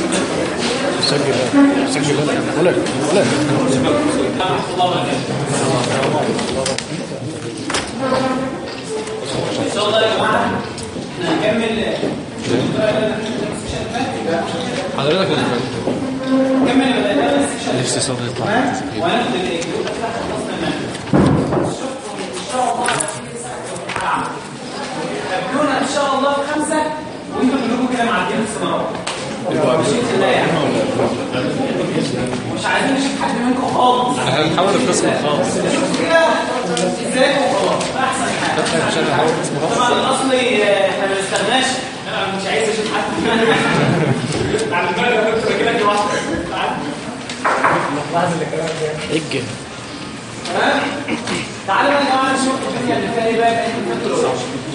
سجل سجل ولا ولا ان شاء الله يا جماعه احنا هنكمل حضرتك اللي نكمل بدأنا السكشن نفسي صوت يطلع وهناخد الجزء بتاع خلصنا المنهج شوفوا ان شاء الله هتيجي ساعه العمل قابلونا ان شاء الله بخمسه وانتوا كلكم كده معديين السنوات ماشيين الله يعني مش عايزين نشوف حد منكم خالص احنا هنحاول القسم الخاص شوف كده ازاي وخلاص احسن حاجه عشان نحاول القسم الخاص طبعا الاصلي آه، احنا ما نستغناش انا مش عايز اشوف حد على بالي كنت بجيلك لوحدك اجل تمام تعالوا بقى يا جماعه نشوف الدنيا اللي فيها ايه بقى بقى الفكر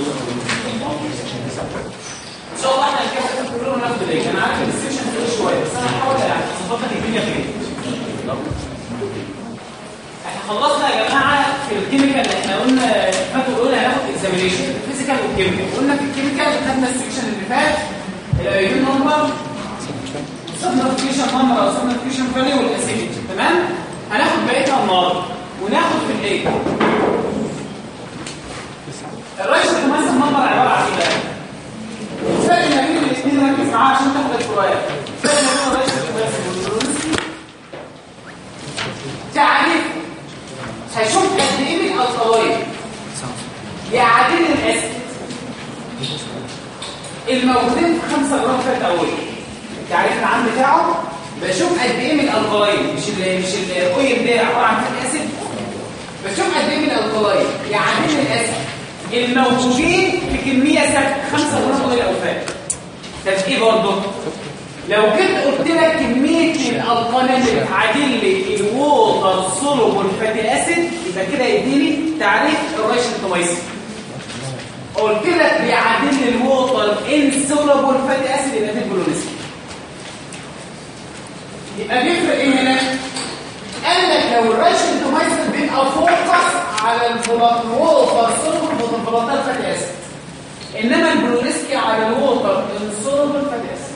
ان شاء الله احنا الكلام كله ناخد ايه انا عارف ان السيشن طويل شويه بس انا هحاول يعني اظبط لك الدنيا فين احنا خلصنا يا جماعه في الكيميكال اللي احنا قلنا فاتوا قلنا هناخد اكزامينيشن الفيزيكال والكيميكال قلنا في الكيميكال خدنا السيكشن اللي فات الايون نمبر سبنوتيشن نمبر او سبنوتيشن فاليو والاسيديتي تمام هناخد بقيتها النهارده وناخد في الايه الرئيس الممثل نمبر عباره عن ايه بقى الفرق ما بين الاثنين ركز معاه عشان تاخد الفروقات الفرق ما بين الرئيس الممثل والبرونسكي تعريف هيشوف قد ايه من القضايا يعادل الاسيد الموجودين في 5 جرام فات اولي التعريف العام بتاعه بشوف قد ايه من القضايا مش ال مش الاويل ده عباره عن فات اسيد بشوف قد ايه من القضايا يعادل الاسيد الموجودين في كميه ثابته 5 جرام اويل او فات طب ايه برضه لو جيت قلت لك كميه الالقان اللي بتعادل لي الووتر سولوبل فاتي اسيد يبقى كده يديني تعريف الريش التويسي قلت لك بيعادل لي الووتر انسولوبل فاتي اسيد يبقى ده البولونيسي يبقى بيفرق ايه هنا قال لك لو الريش التويسي بيبقى فوكس على الووتر سولوبل فوتر فاتي اسيد انما البولونيسكي على الووتر انسولوبل فاتي اسيد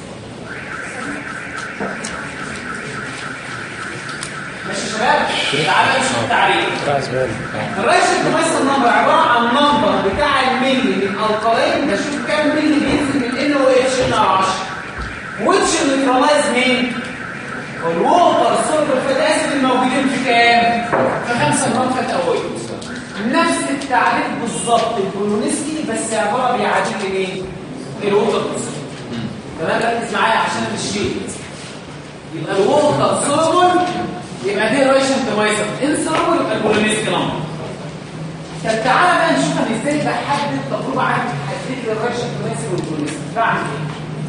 ماشي يا شباب تعالى نشوف التعريف راس بالي الرئيس الممثل نمبر عباره عن نمبر بتاع الملي من القليل بشوف كام ملي بينزل من ان او اتش ان 10 واتش نيوترلايز مين الووتر سولفر فات اسيد الموجودين في كام في 5 جرام فات اويل نفس التعريف بالظبط البولونسكي بس عباره بيعادل لي مين الووتر تمام ركز معايا عشان الشيت يبقى الووتر سولفر يبقى دي ريشن تمايزر انسولفر يبقى البولونسكي نمبر طب تعالى بقى نشوف انا ازاي بحدد تجربه عندي تحديد الريشن تمايزر والبولونسكي بعمل ايه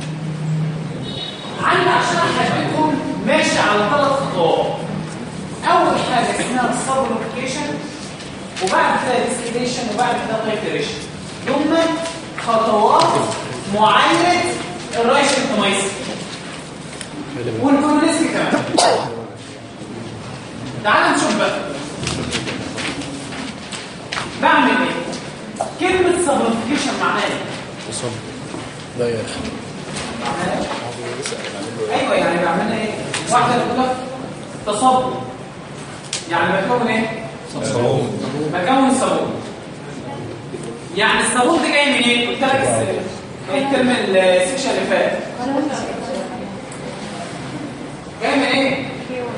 عندي عشان احددهم ماشي على ثلاث خطوات اول حاجه اسمها السبلوكيشن وبعد كده ديستيليشن وبعد كده تايتريشن ثم خطوات معاينه الريشن تمايزر والبولونسكي كمان تعال نشوف بقى بعمل ايه كلمه سبلوكيشن معناها ايه وصل ده يا اخي معناها إيه؟ ايوه يعني بعملها ايه واحده تقول لك تصبر يعني بكون ايه صابون بكون صابون يعني الصابون ده جاي منين قلت لك الس- الترم السكشن اللي فات جاي من ايه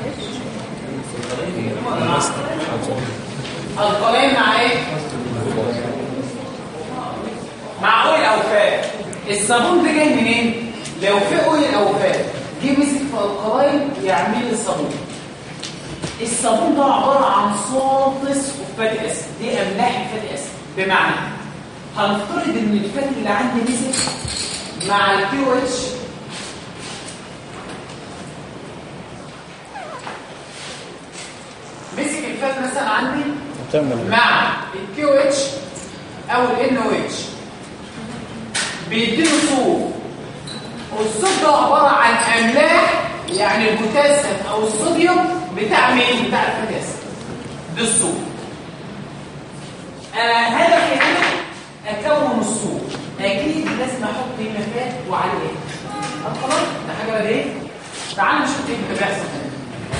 القليل مع ايه مع اويل او فات الصابون ده جاي منين لو في اويل او فات جه مسك في القلايل يعمل لي صابون الصابون ده عباره عن صوتس وفاتي اسيد دي املاح فاتي اسيد بمعنى هنفترض ان الفات اللي عندي مسك مع الكيو اتش مسك الفات مثلا عندي تعمل مع الكيو اتش او الان او اتش بيديله صوت والصوت ده عباره عن املاح يعني البوتاسيوم او الصوديوم بتاع مين بتاع البوتاسيوم ده الصوت انا هدفي هنا اكون الصوت اكيد لازم احط هنا فات وعليه طب خلاص ده حاجه بديهيه تعال نشوف ايه اللي بيحصل هنا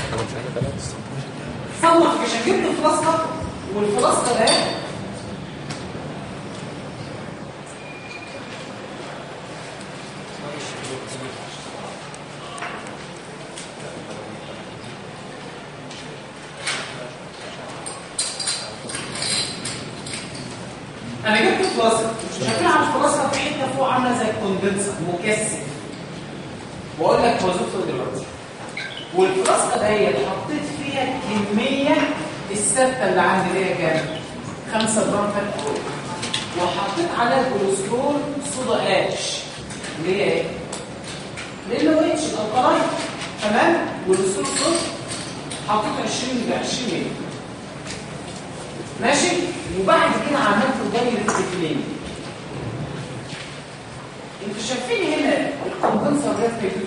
صنف عشان جبت فلاسكه والفلاسكه ده انا جبت فلاسكه شايفين على الفلاسكه في حته فوق عامله زي الكوندنسر مكثف واقول لك وظيفته دلوقتي والفلاسكه ديت حطيت فيها الكميه الثابته اللي عندي دي كام 5 جرام فات اويل وحطيت عليها كوليسترول صودا اتش اللي هي ايه لانه اتش القرايب تمام والكوليسترول صودا حطيت 20 ب 20 مللي ماشي وبعد كده عملت دايره اثنين انتوا شايفين هنا الكوندنسر ده فايدته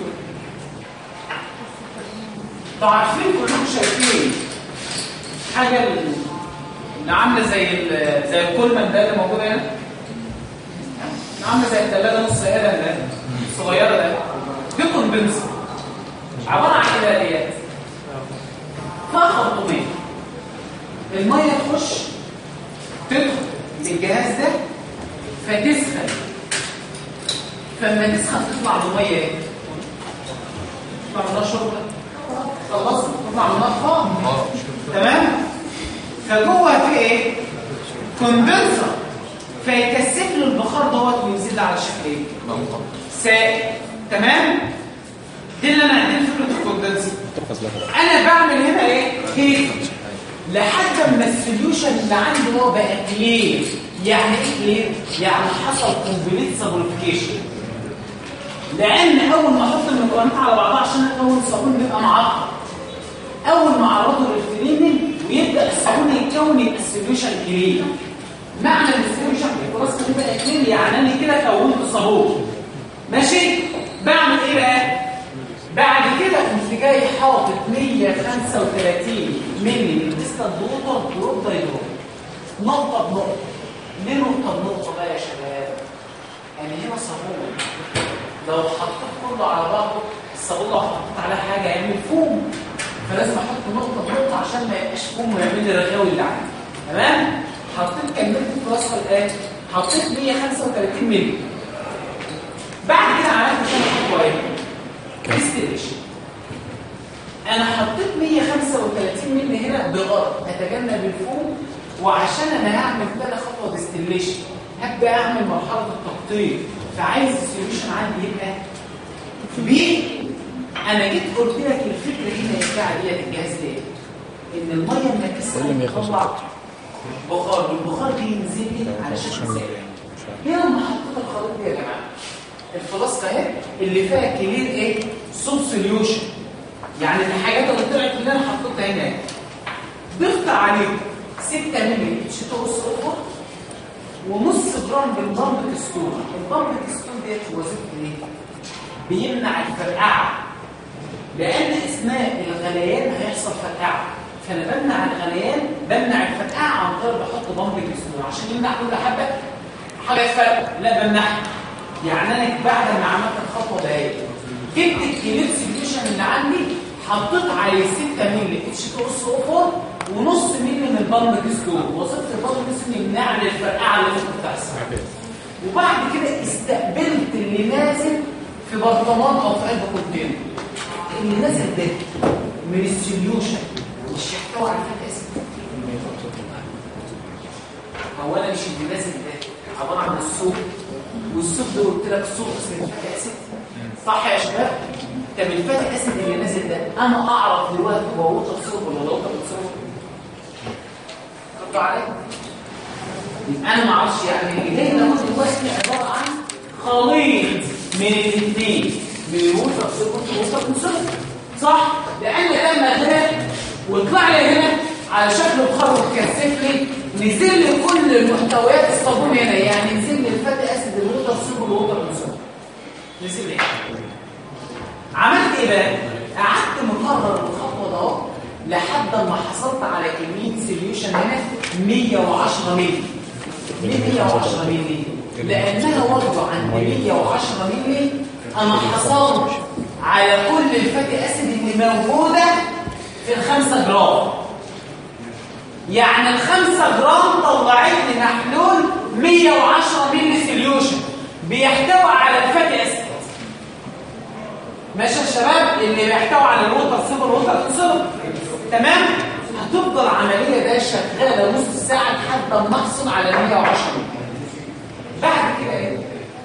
انتوا عارفين كلكم شايفين حاجه اللي عامله زي ال- زي الكولمان ده اللي موجود هنا اللي عامله زي الثلاجه نص قلم ده الصغيره ده دي كوندنسر عباره عن هلاليات فيها خرطومين الميه تخش تدخل الجهاز ده فتسخن فلما تسخن تطلع بميه ايه؟ تطلع منها شرب خلصنا تطلع منها خام تمام فجوه في ايه كوندنسر فيكثف له البخار دوت ويزيد على شكل ايه سائل تمام دي اللي انا عندي فكره الكوندنسر انا بعمل هنا ايه كيف لحد ما السوليوشن اللي عندي هو بقى كلير يعني ايه كلير يعني حصل كومبليت سابوريفيكيشن لان اول ما احط المكونات على بعضها عشان اكون صابون بيبقى معقد اول ما اعرضه للفريمنج ويبدا الصابون يتكون يبقى السوليوشن كلير معنى السوليوشن خلاص كده بقى كلير يعني انا كده كونت صابون ماشي بعمل ايه بقى بعد كده قمت جاي حاطط 135 مللي من ديستال ووتر دروب باي دروب نقطه بنقطه ليه نقطه بنقطه بقى يا شباب يعني هنا صابون لو حطيت كله على بعضه الصابون لو حطيت عليه حاجه يعمل فوم فلازم احط نقطه بنقطه عشان ما يبقاش فوم ويعمل لي الرغاوي اللي عندي تمام حطيت كميه الفلاسكه الان حطيت 135 مللي بعد كده عملت ثاني خطوه ايه ديستيليشن انا حطيت 135 مللي هنا بغرض اتجنب الفوم وعشان انا هعمل ثاني خطوه ديستيليشن هبدا اعمل مرحله التقطير فعايز السوليوشن عندي يبقى بي انا جيت قلت لك الفكره هنا يا بتاع ديت الجهاز ده إيه؟ ان الميه لما اللي تسخن يخلص تطلع بخار والبخار بينزل لي على شكل سائل هنا لما حطيت الخليط ده يا جماعه الفلاسكه اهي اللي فيها كلير ايه سوب سوليوشن يعني الحاجات اللي طلعت اللي انا حطيتها هنا ضفت عليه 6 مللي اتش 2 اس او ونص جرام بالبامب كستون البامب كستون ديت وظيفته ايه بيمنع الفرقعه لان اثناء الغليان هيحصل فرقعه فانا بمنع الغليان بمنع الفرقعه عن طريق بحط بامب كستون عشان يمنع كل حبه حاجه تفرقع لا بمنعها يعني انا بعد ما عملت الخطوه ديت جبت الكليب سوليوشن اللي عندي حطيت عليه 6 مللي اتش 2 اس او 4 ونص مللي من البامب كستون وظيفه البامب كستون يمنع لي الفرقعه اللي ممكن تحصل وبعد كده استقبلت اللي نازل في برطمان او في قلب كونتينر اللي نازل ده من السوليوشن مش يحتوي على فات اسيد هو انا مش اللي نازل ده عباره عن الصوت والصوت ده قلت لك صوت اسمه فات اسيد صح يا شباب طب الفاتي اسيد اللي نازل ده انا اعرف دلوقتي هو ووتر صوت ولا ووتر صوت ردوا عليا يبقى انا ما اعرفش يعني اللي جاي ده دلوقتي عباره عن خليط من الاثنين من ووتر صوت ووتر صوت صح لان لما غرق وطلع لي هنا على شكل بخار وتكثف لي نزل لي كل محتويات الصابون هنا يعني نزل لي الفاتي اسيد الووتر صوت والووتر صوت نزل لي عملت ايه بقى قعدت مكرر الخطوه ده اهو لحد ما حصلت على كميه سوليوشن هنا 110 مللي ليه 110 مللي لانها واخده عند 110 مللي انا حصلت على كل الفاتي اسيد اللي موجوده في الخمسة جرام يعني الخمسة جرام طلعت لي محلول 110 مللي سوليوشن بيحتوي على الفاتي اسيد ماشي يا شباب اللي بيحتوي على الوتر سيبل الوتر سيبل تمام هتفضل عمليه ده شغاله نص ساعه لحد ما احصل على 110 بعد كده ايه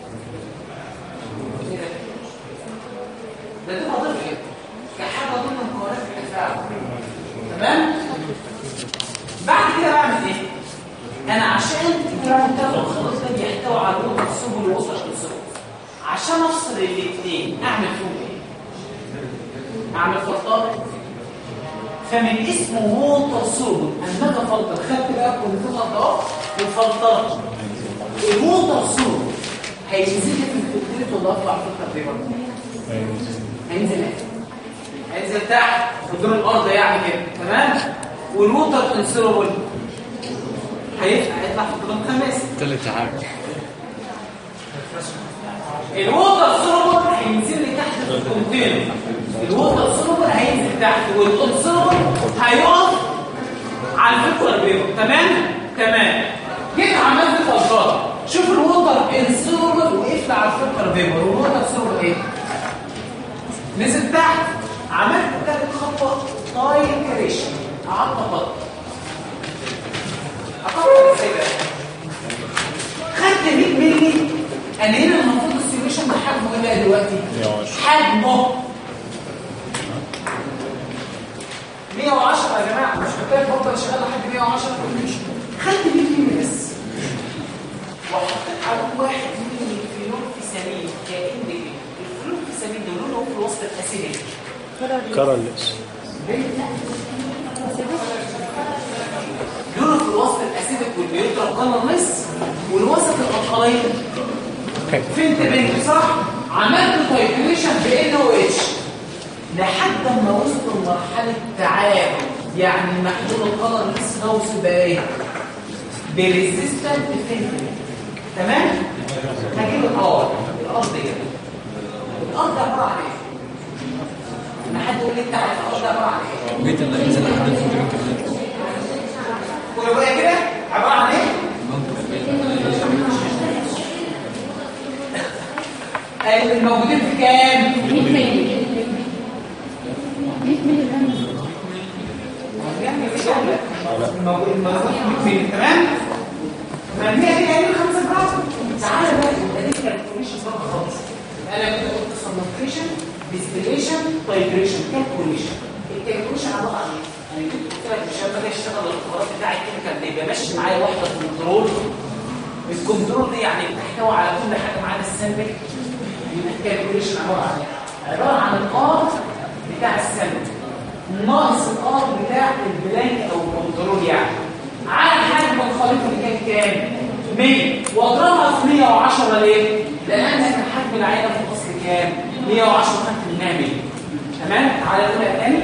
ده دي وظيفه كحاجه ضمن مكونات التفاعل تمام بعد كده بعمل ايه انا عشان تعمل تاخد الخلاص ده بيحتوي على الوتر سيبل ووتر سيبل عشان افصل الاثنين اعمل فيهم ايه اعمل فلتر فمن اسمه ووتر سولو اما اجي افلتر خدت بقى كل ده اهو وفلترت الووتر سولو هينزل لي في الفلتريت ولا اطلع فلتر بيبر هينزل ايه هينزل تحت قدام الارض يعني كده تمام والووتر انسولوبل هيطلع هيطلع في قدام خماسي تالت حاجة الووتر سولوبل هينزل لي تحت في الكونتينر الووتر سولوبل هينزل تحت والانسولوبل هيقف على الفكره البيضاء تمام تمام جيت عملت فلتره شوف الووتر انسولوبل وقف لي على الفكره البيضاء والووتر سولوبل ايه نزل تحت عملت ثالث خطوه تايكريشن قعدت افكر افكر ازاي بقى خدت 100 مللي انا هنا المفروض السيوليشن ده حجمه ايه بقى دلوقتي 110. حجمه 110 يا جماعه مش محتاج افضل شغال لحد 110 خدت 100 مللي بس وحطيت على واحد مللي فينول في سمين كائن كده الفلول في سمين ده لونه في الوسط الاسيدي كارلس لونه في الوسط الاسيدك والبيوتر كلرلس والوسط الالقلين فهمت بنت صح عملت تايتريشن ب ان او اتش لحد ما وصلوا لمرحله تعامل يعني محلول القلر لسه ده وصل بقى ايه بريزيستنت فينتل تمام هجيب الارض الارض دي الارض عباره عن ايه ما حد يقول لي انت عارف الارض عباره عن ايه بيت اللي ينزل لحد الفجر كمان ولو كده عباره عن ايه قال الموجودين في كام 100 مللي 100 مللي يعني في دولة الموجود الموجود في مين تمام مرمية دي يعني خمسة جرام تعالى بقى يبقى دي كالكوليشن بقى خالص انا كنت قلت سبلمنتيشن ديستيليشن تايتريشن كالكوليشن الكالكوليشن عباره عن ايه؟ انا كنت قلت لك مش لما اجي اشتغل الاختبارات بتاع الكيميكال دي يبقى ماشي معايا واحده كنترول الكنترول دي يعني بتحتوي على كل حاجه معانا السامبل يبقى الكالكوليشن عباره عن ايه؟ عباره عن الار بتاع السامبل ناقص الار بتاع البلانك او الكنترول يعني على حجم الخليط اللي كان كام 100 واضربها في 110 ليه لان كان حجم العينه في الاصل كام 110 خدت منها 100 تمام تعالى نقولها تاني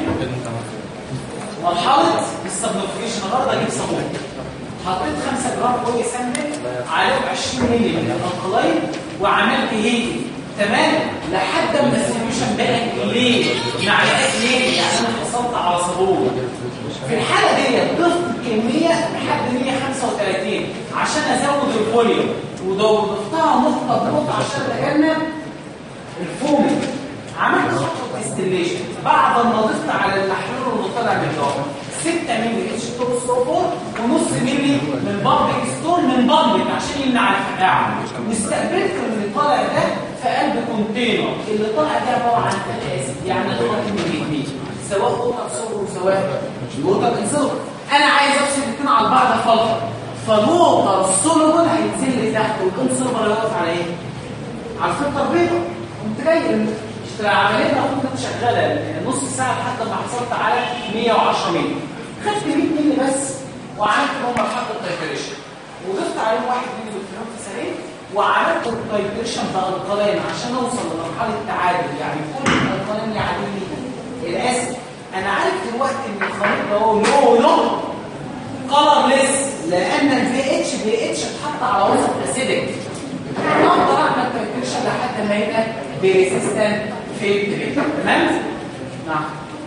مرحله السبلوكيشن النهارده اجيب صابون حطيت 5 جرام بولي سامبل عليهم 20 مللي من الالقلاين وعملت هيك تمام لحد ما السوليوشن بقى ليه معلقات ليه يعني انا حصلت على صابون في الحاله دي ضفت كميه لحد 135 عشان ازود الفوليوم وضفتها نقطه بنقطه عشان اتجنب الفومي عملت خطوه ديستليشن بعد ما ضفت على المحلول اللي طالع من الجوه 6 مللي اتش 2 4 ونص مللي من بامبنج ستون من بامبنج عشان يمنع الفقاعه واستقبلت اللي طالع ده في قلب كونتينر اللي طالع ده عباره عن فاتي اسيد يعني الغلط من الاثنين سواء ووتر سولر وسواء ووتر انسولر انا عايز افصل الاثنين على بعض فتره فالووتر سولر هينزل لي تحت والانسولر هيقف على ايه؟ على الفلتر بيضاء قمت جاي العمليه المفروض كانت شغاله نص ساعه لحد ما حصلت على 110 مللي خدت 100 مللي بس وعملت لهم مرحله التايتريشن وضفت عليهم 1 مللي بالفينول في سرير وعملت التايتريشن بالقلين عشان اوصل لمرحله التعادل يعني كل القلين يعادل لي الاسيد انا عارف دلوقتي ان الخليط ده هو نو نو كلرليس لان الفي اتش في اتش اتحط على وسط اسيدك اقدر اعمل تايتريشن لحد ما يبقى بريزيستنت فلتريشن تمام نعم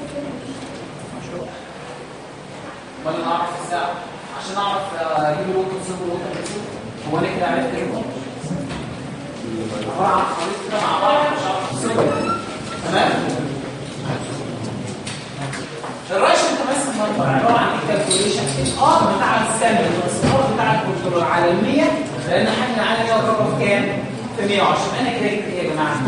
ولا نعرف الساعه عشان اعرف آه، اجيب الوقت وصل الوقت هو انا كده عرفت ايه عباره عن خليط كده مع بعض مش عارف افصله تمام الراشن تمثل مربع عباره عن الكالكوليشن الار بتاع السامبل والسكور بتاع الكنترول على ال 100 لان احنا على 100 ضربه في كام؟ في 110 انا كده جبت ايه يا جماعه؟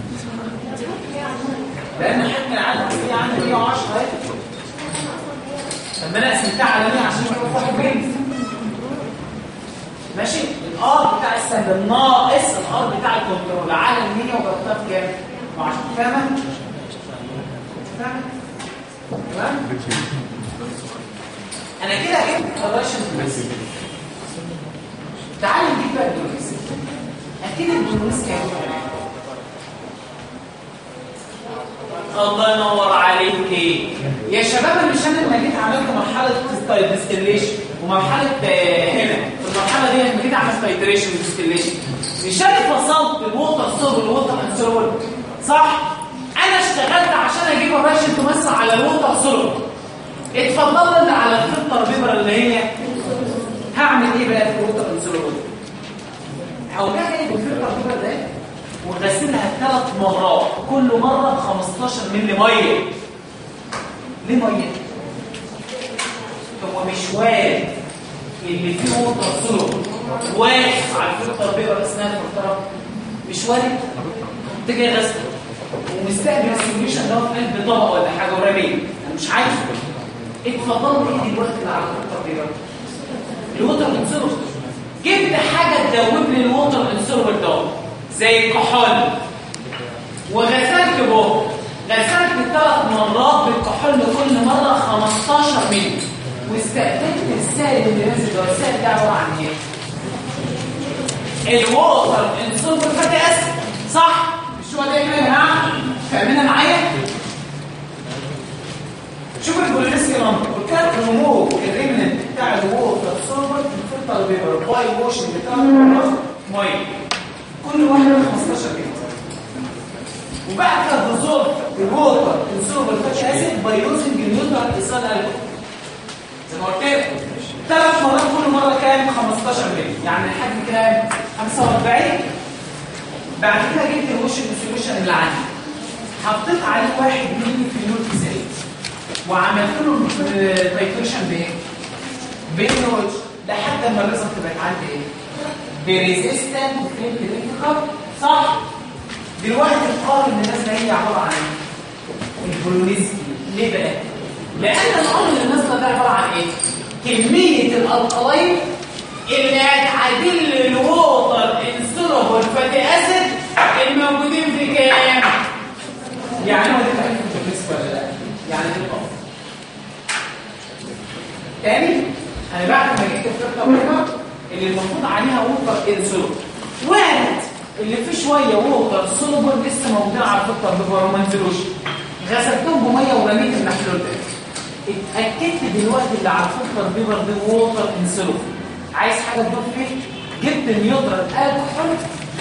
لان احنا العدد في عندي 110 اهي طب ما انا قسمتها على 100 عشان يبقى واحد بينز ماشي الار بتاع السامبل ناقص الار بتاع الكنترول على ال 100 وضربتها في كام؟ 10 فاهمه؟ فاهمه؟ تمام؟ انا كده جبت الراشن بس تعال نجيب بقى البوليس اكيد البوليس كام الله ينور عليك يا شباب انا مش انا لما جيت عملت مرحله ديستليشن ومرحله آه، هنا في المرحله دي لما جيت عملت تايتريشن وديستليشن مش انا فصلت الووتر سوب والووتر انسولول صح انا اشتغلت عشان اجيب الراشن تمثل على الووتر سوب اتفضل انت على الفلتر بيبر اللي هي هعمل ايه بقى في الووتر انسولول هقوم جايب الفلتر بيبر ده وغسلها ثلاث مرات كل مره ب 15 مللي ميه ليه ميه هو مش وارد اللي فيه ووتر سولو واقف على الفلتر بيبر اسمها الفلتر مش وارد انت جاي غسله ومستقبل السوليوشن ده في قلب طبق ولا حاجه ورميه انا مش عايزه اتفضلوا ايه دلوقتي اللي على الفلتر بيبر الووتر انسولو جبت حاجه تدوب لي الووتر انسولو ده زي الكحول وغسلت به غسلت ثلاث مرات بالكحول كل مره 15 مللي واستقبلت السائل اللي نازل ده السائل ده عباره عن ايه؟ الووتر انسولو فاتي اسيد صح؟ مش هو ده يا جماعه؟ فاهمينها معايا؟ شوف البوليسي نمبر قلت لك ريموف الريمننت بتاع الووتر سولفر في الفلتر بيبر باي واشنج بتاع ميه كل واحده 15 لتر وبعد كده الريزولف الووتر انسولفر فاتي اسيد باي يوزنج نيوترال ايثان الكحول زي ما قلت لك ثلاث مرات كل مره كام 15 مللي يعني الحجم كام 45 بعد كده جبت الوش السوليوشن اللي عندي حطيت عليه واحد مللي في اليوم زيت وعملت له تايتريشن بايه؟ بينوج لحد ما الريزلت بقت عندي ايه؟ بريزيستنت كريتيكال صح؟ دلوقتي القار اللي نازله هي عباره عن ايه؟ البولونيزكي ليه بقى؟ لان القار اللي نازله ده عباره عن ايه؟ كميه الالقلاين اللي هتعادل الووتر انسولوبول فاتي اسيد الموجودين في كام؟ يعني هو ده تعريف البولونيزكي ولا لا؟ يعني ايه القار؟ تاني انا بعد ما جبت الفرقه بره اللي المفروض عليها ووتر انسولوب وارد اللي فيه شويه ووتر سولوبر لسه موجودين على الفرقه بره وما نزلوش غسلتهم بميه ورميت المحلول ده اتاكدت دلوقتي اللي على الفلتر بيبر ده ووتر انسولوب عايز حاجه تضيف فيه جبت نيوترال الكحول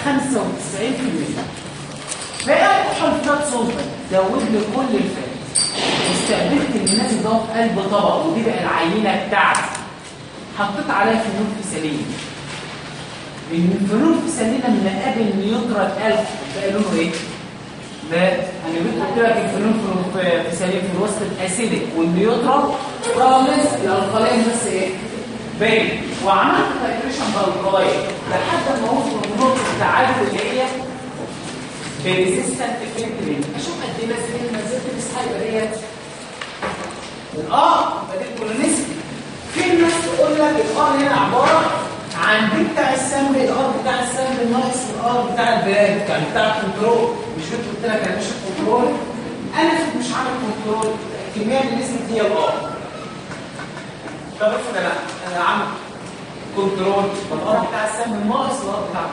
95% بقى الكحول فات سولفر دوب لي كل الفات واستقبلت الناس ده في قلب طبق ودي بقى العينه بتاعتي حطيت عليها فنون فسالين الفنون فسالين لما قابل نيوترال الف بقى لونه ايه؟ ده انا جيت قلت لك الفنون فسالين في الوسط الاسيدك والنيوترال رامز الالقلين بس ايه؟ باين وعملت تايتريشن بالقلاين لحد ما وصلوا لنقطه التعادل اللي هي بريزيستنت فلترين اشوف قد ايه بس هنا نزلت السحابه ديت اه بديل كولونيستي في ناس تقول لك الار هنا عباره عن دي بتاع السامبل الار بتاع السامبل ناقص الار بتاع البراد يعني بتاع الكنترول مش كنت قلت لك انا مش كنترول انا كنت مش عامل كنترول الكميه اللي نزلت هي الار طب افرض لا انا عامل كنترول الار بتاع السامبل ناقص الار بتاع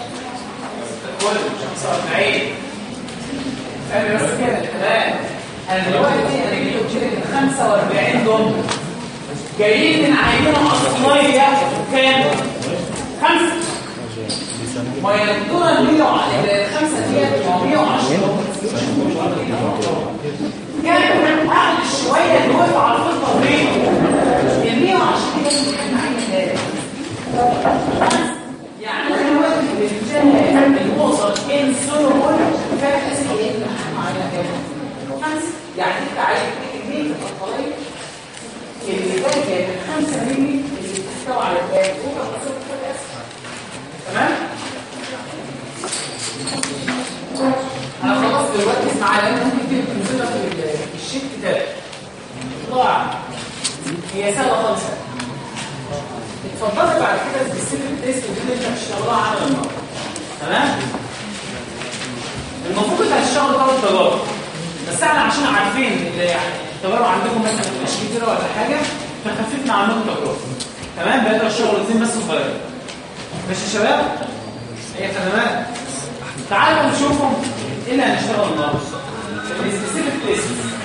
كل شخص 40 انا بس كده تمام انا دلوقتي انا جيت قلت لك 45 دول جايين من عينه اصليه كام؟ خمسه ما هي الدكتوره ال 100 الخمسه ديت ما هو 110 كان اعلى شويه اللي وقف على الخطه دي ال 110 دي لازم تكون عينه ثالث يعني انا دلوقتي الاتجاه الوسط ان سولومون فاهم اسمه ايه؟ عينه ثالث خمسه يعني انت عايز كميه الطريق اللي ده كان 5 مللي اللي بتحتوي على الباقي وكان تمام؟ انا خلاص دلوقتي اسمع لان ممكن تنزل لك الشيت ده طبعا هي سنه خالصه اتفضلي بعد كده السبيسيفيك تيست اللي انت هتشتغلها على النهارده تمام المفروض انت هتشتغل ثلاث تجارب بس احنا عشان عارفين اللي يعني التجارب عندكم مثلا ما تبقاش كتيره ولا حاجه فخففنا عنكم تجارب تمام بقينا الشغل اثنين بس صغيرين ماشي يا شباب هي خدمات تعالوا نشوفهم ايه اللي هنشتغل النهارده السبيسيفيك تيست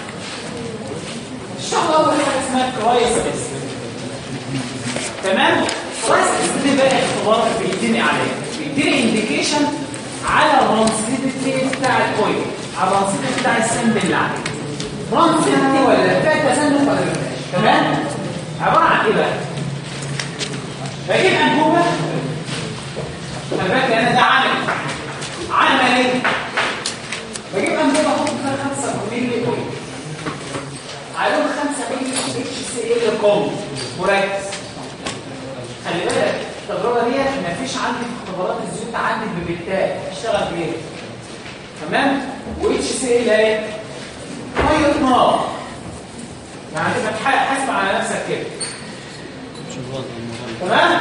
الشغل اول حاجه اسمها كويس تيست تمام كويس تيست دي بقى اختبار بيديني عليه بيديني انديكيشن على الرانسيتيفيتي بتاع الكويل على الرانسيتيفيتي بتاع السن اللي عليه رانسيتيفيتي ولا فيها تزنق ولا ما فيهاش تمام عباره عن ايه بقى بجيب انبوبه خلي بالك انا ده عامل عامل ايه بجيب انبوبه احط فيها 5 مللي كويل عليهم 5 مللي اتش سي ال كوم مركز خلي بالك التجربه ديت مفيش عندي في اختبارات الزيوت عندي ببتات اشتغل بايه تمام واتش سي ال ايه ميه نار يعني تبقى حاسب على نفسك كده تمام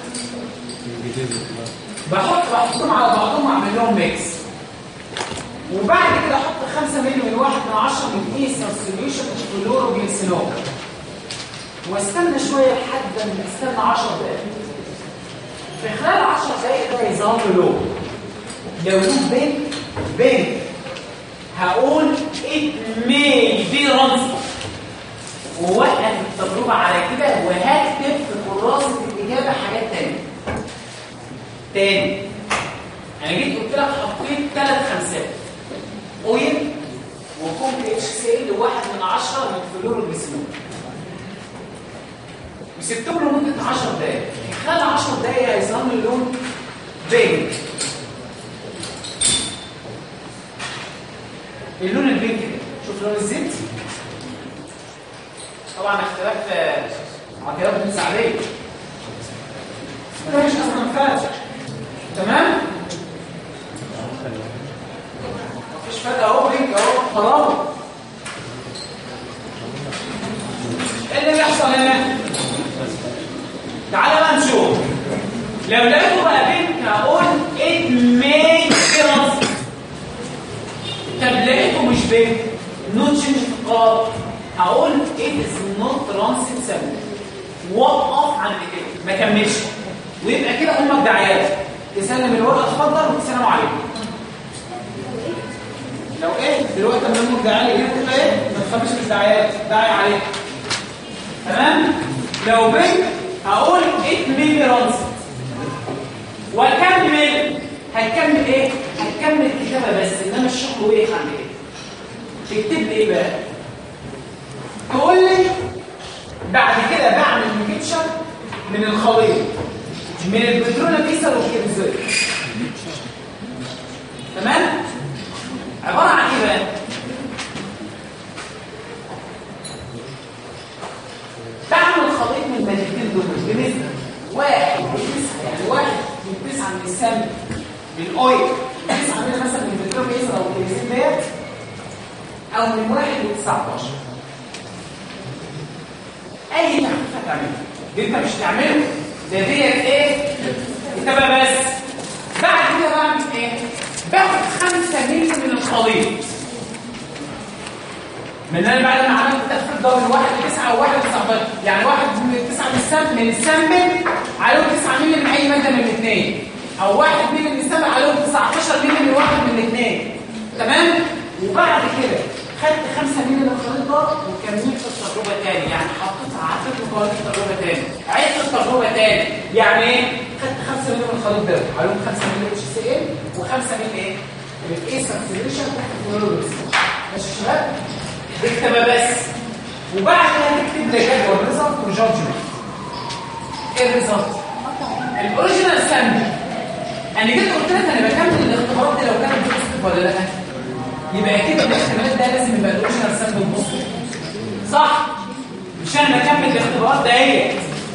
بحط بحطهم على بعضهم اعمل لهم ميكس وبعد كده احط 5 مللي من 1 من 10 من ايسر سوليوشن كلوروجليسينول واستنى شويه لحد ما استنى 10 دقائق في خلال 10 دقائق ده يظهر له لون لو لون بين بين هقول it may be rancid ووقف التجربه على كده وهكتب في كراسه الاجابه حاجات تانية تاني انا جيت قلت لك حطيت ثلاث خمسات اويل وكومب اتش سي ال واحد من 10 من فلوروجليسينول وسبتهم لمده 10 دقائق خلال 10 دقائق هيظهر لي اللون بينك اللون البينك ده شوف لون الزيت طبعا اختلاف عقيدات مساعديه ده مش اصلا فاتح تمام مفيش فرق اهو بينك اهو خلاص ايه اللي بيحصل هنا تعالى بقى نشوف لو لقيته بقى بينك هقول it may be rancid طب لقيته مش بينك نو تشينج في القرار هقول it is not rancid sample وقف عند كده ما كملش ويبقى كده امك دعيات تسلم الورقه اتفضل وتسلم عليكم لو ايه دلوقتي لما امك دعايه هنا تقول ايه ما تخافش مش دعايات داعي عليك تمام لو بنت هقول 8 مللي رانس واكمل هتكمل ايه هتكمل كتابه بس انما الشغل وقف عند ايه تكتب لي ايه بقى تقول لي بعد كده بعمل ميكتشر من الخليط من البترول كيسر والكبزات تمام عباره عن ايه بقى بعمل خليط من المادتين دول بنسبه واحد من تسعه يعني واحد من تسعه من السم من الاويل تسعه من مثلا من البترول كيسر او الكبزات ديت او من واحد من 19 اي تخفيف هتعمله دي انت مش تعمله ده ديت ايه كتابه بس بعد كده بعمل ايه باخد 5 مللي من الخليط من انا بعد ما عملت تخفيف ضرب من 1 ل 9 و1 ل 19 يعني واحد من 9 من السم من السمبل عليهم 9 مللي من اي ماده من الاثنين او 1 مللي من السمبل عليهم 19 مللي من واحد من الاثنين تمام وبعد كده خدت 5 مللي من الخليط ده وكملت التجربه تاني يعني حطيتها عدت مكونات التجربه تاني عدت التجربه تاني يعني ايه خدت 5 مللي من الخليط ده عليهم 5 مللي اتش سي ال و5 مللي ايه الايه سبستيشن تحت الفلوروس ماشي يا شباب اكتبها بس وبعد كده تكتب لي جدول ريزلت وجادجمنت ايه الريزلت الاوريجينال سامبل انا جيت قلت لك انا بكمل الاختبارات دي لو كانت بوزيتيف ولا لا يبقى كده الاحتمال ده لازم يبقى الاوريجينال سامبل بوزيتيف صح مش انا بكمل الاختبارات ده هي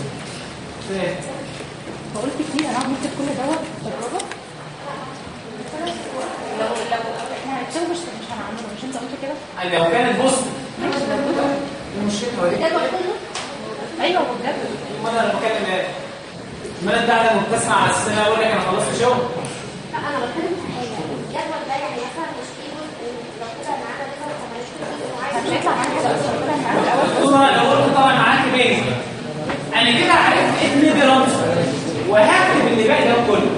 فقلت كتير انا عملت كل دوت تجربه لو لو احنا هنكتبه مش مش هنعمله مش انت قلت كده لو كانت بوزيتيف ماشي لو كده المشكله هو دي الجدول كله ايوه هو بجد ما انا بتكلم ايه ما انت قاعد مبتسم على اساس ان انا اقول لك انا خلصت شغل لا انا بتكلم في حاجه الجدول ده يعني مثلا مش فيه جزء لو كده معانا لسه ما مش فيه وعايز مش هيطلع معاك كده اصلا طلع معاك الاول طول ما لو قلت طبعا معاك بيزك انا كده عرفت ايه ميدي رمز وهكتب اللي باقي ده كله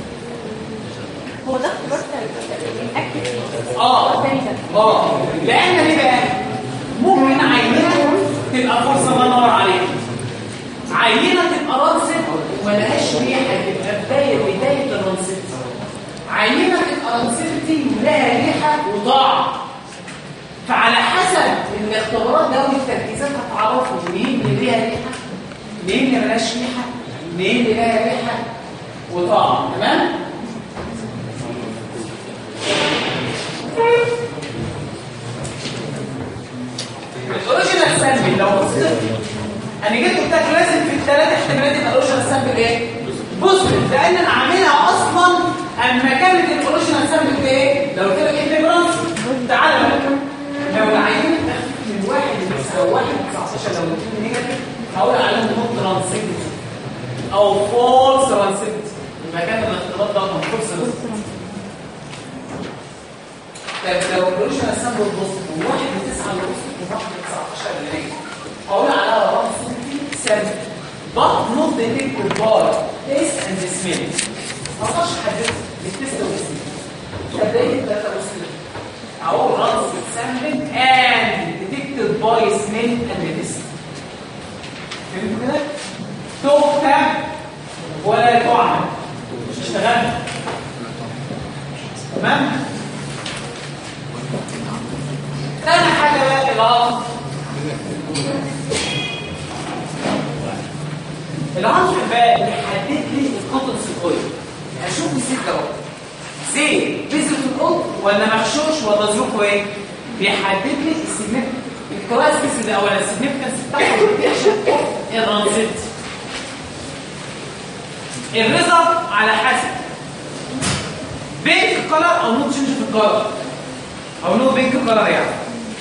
هو ده اختبار اكتب فيه اه التاني ده اه لان ليه بقى ممكن عينه تبقى فرصه الله ينور عليك عينه تبقى رمزه ملهاش ريحه تبقى بدايه بدايه الرمزه عينه تبقى رمزتي ولها ريحه وطعم فعلى حسب الاختبارات ده والتركيزات هتعرفوا مين اللي ليها ريحه مين اللي ملهاش ريحه مين اللي لها ريحه وطعم تمام الاوريجينال سامبل لو بصيت انا جيت قلت لك لازم في الثلاث احتمالات يبقى الاوريجينال سامبل ايه بوزيتيف لان انا عاملها اصلا اما كانت الاوريجينال سامبل ايه لو قلت لك ايه ديفرنس تعالى بقى لو العينه اتاخدت من واحد لتسعه او واحد ل 19 لو الاثنين نيجاتيف هقول عليهم نوت ترانسيتي او فولس ترانسيتي يبقى كان الاختلاط ده كان فولس ترانسيتي طب لو الاوريجينال سامبل بوزيتيف وواحد لتسعه اللي بوزيتيف وواحد ل 19 اللي نيجاتيف هقول عليها رانسيتي سامبل but not detected by taste and smell ما اقدرش احدد التست والسميل تبدأ الثلاثه وصلت أو runs sampling and detected by smell and taste فهمت كده؟ تكتب ولا تعمل مش اشتغلنا تمام؟ تاني حاجة بقى العصر العنصر بقى بيحدد لي القطن السكوية اشوف الزيت ده اهو زيت بذرة القط ولا مغشوش ولا ظروفه ايه بيحدد لي السيجنيف الكلاس بيس ده اولا السيجنيفيكانس بتاعته بيكشف الرانزيت الريزلت على حسب بينك كلر او نوت تشينج في الكلر او نو بينك كلر يعني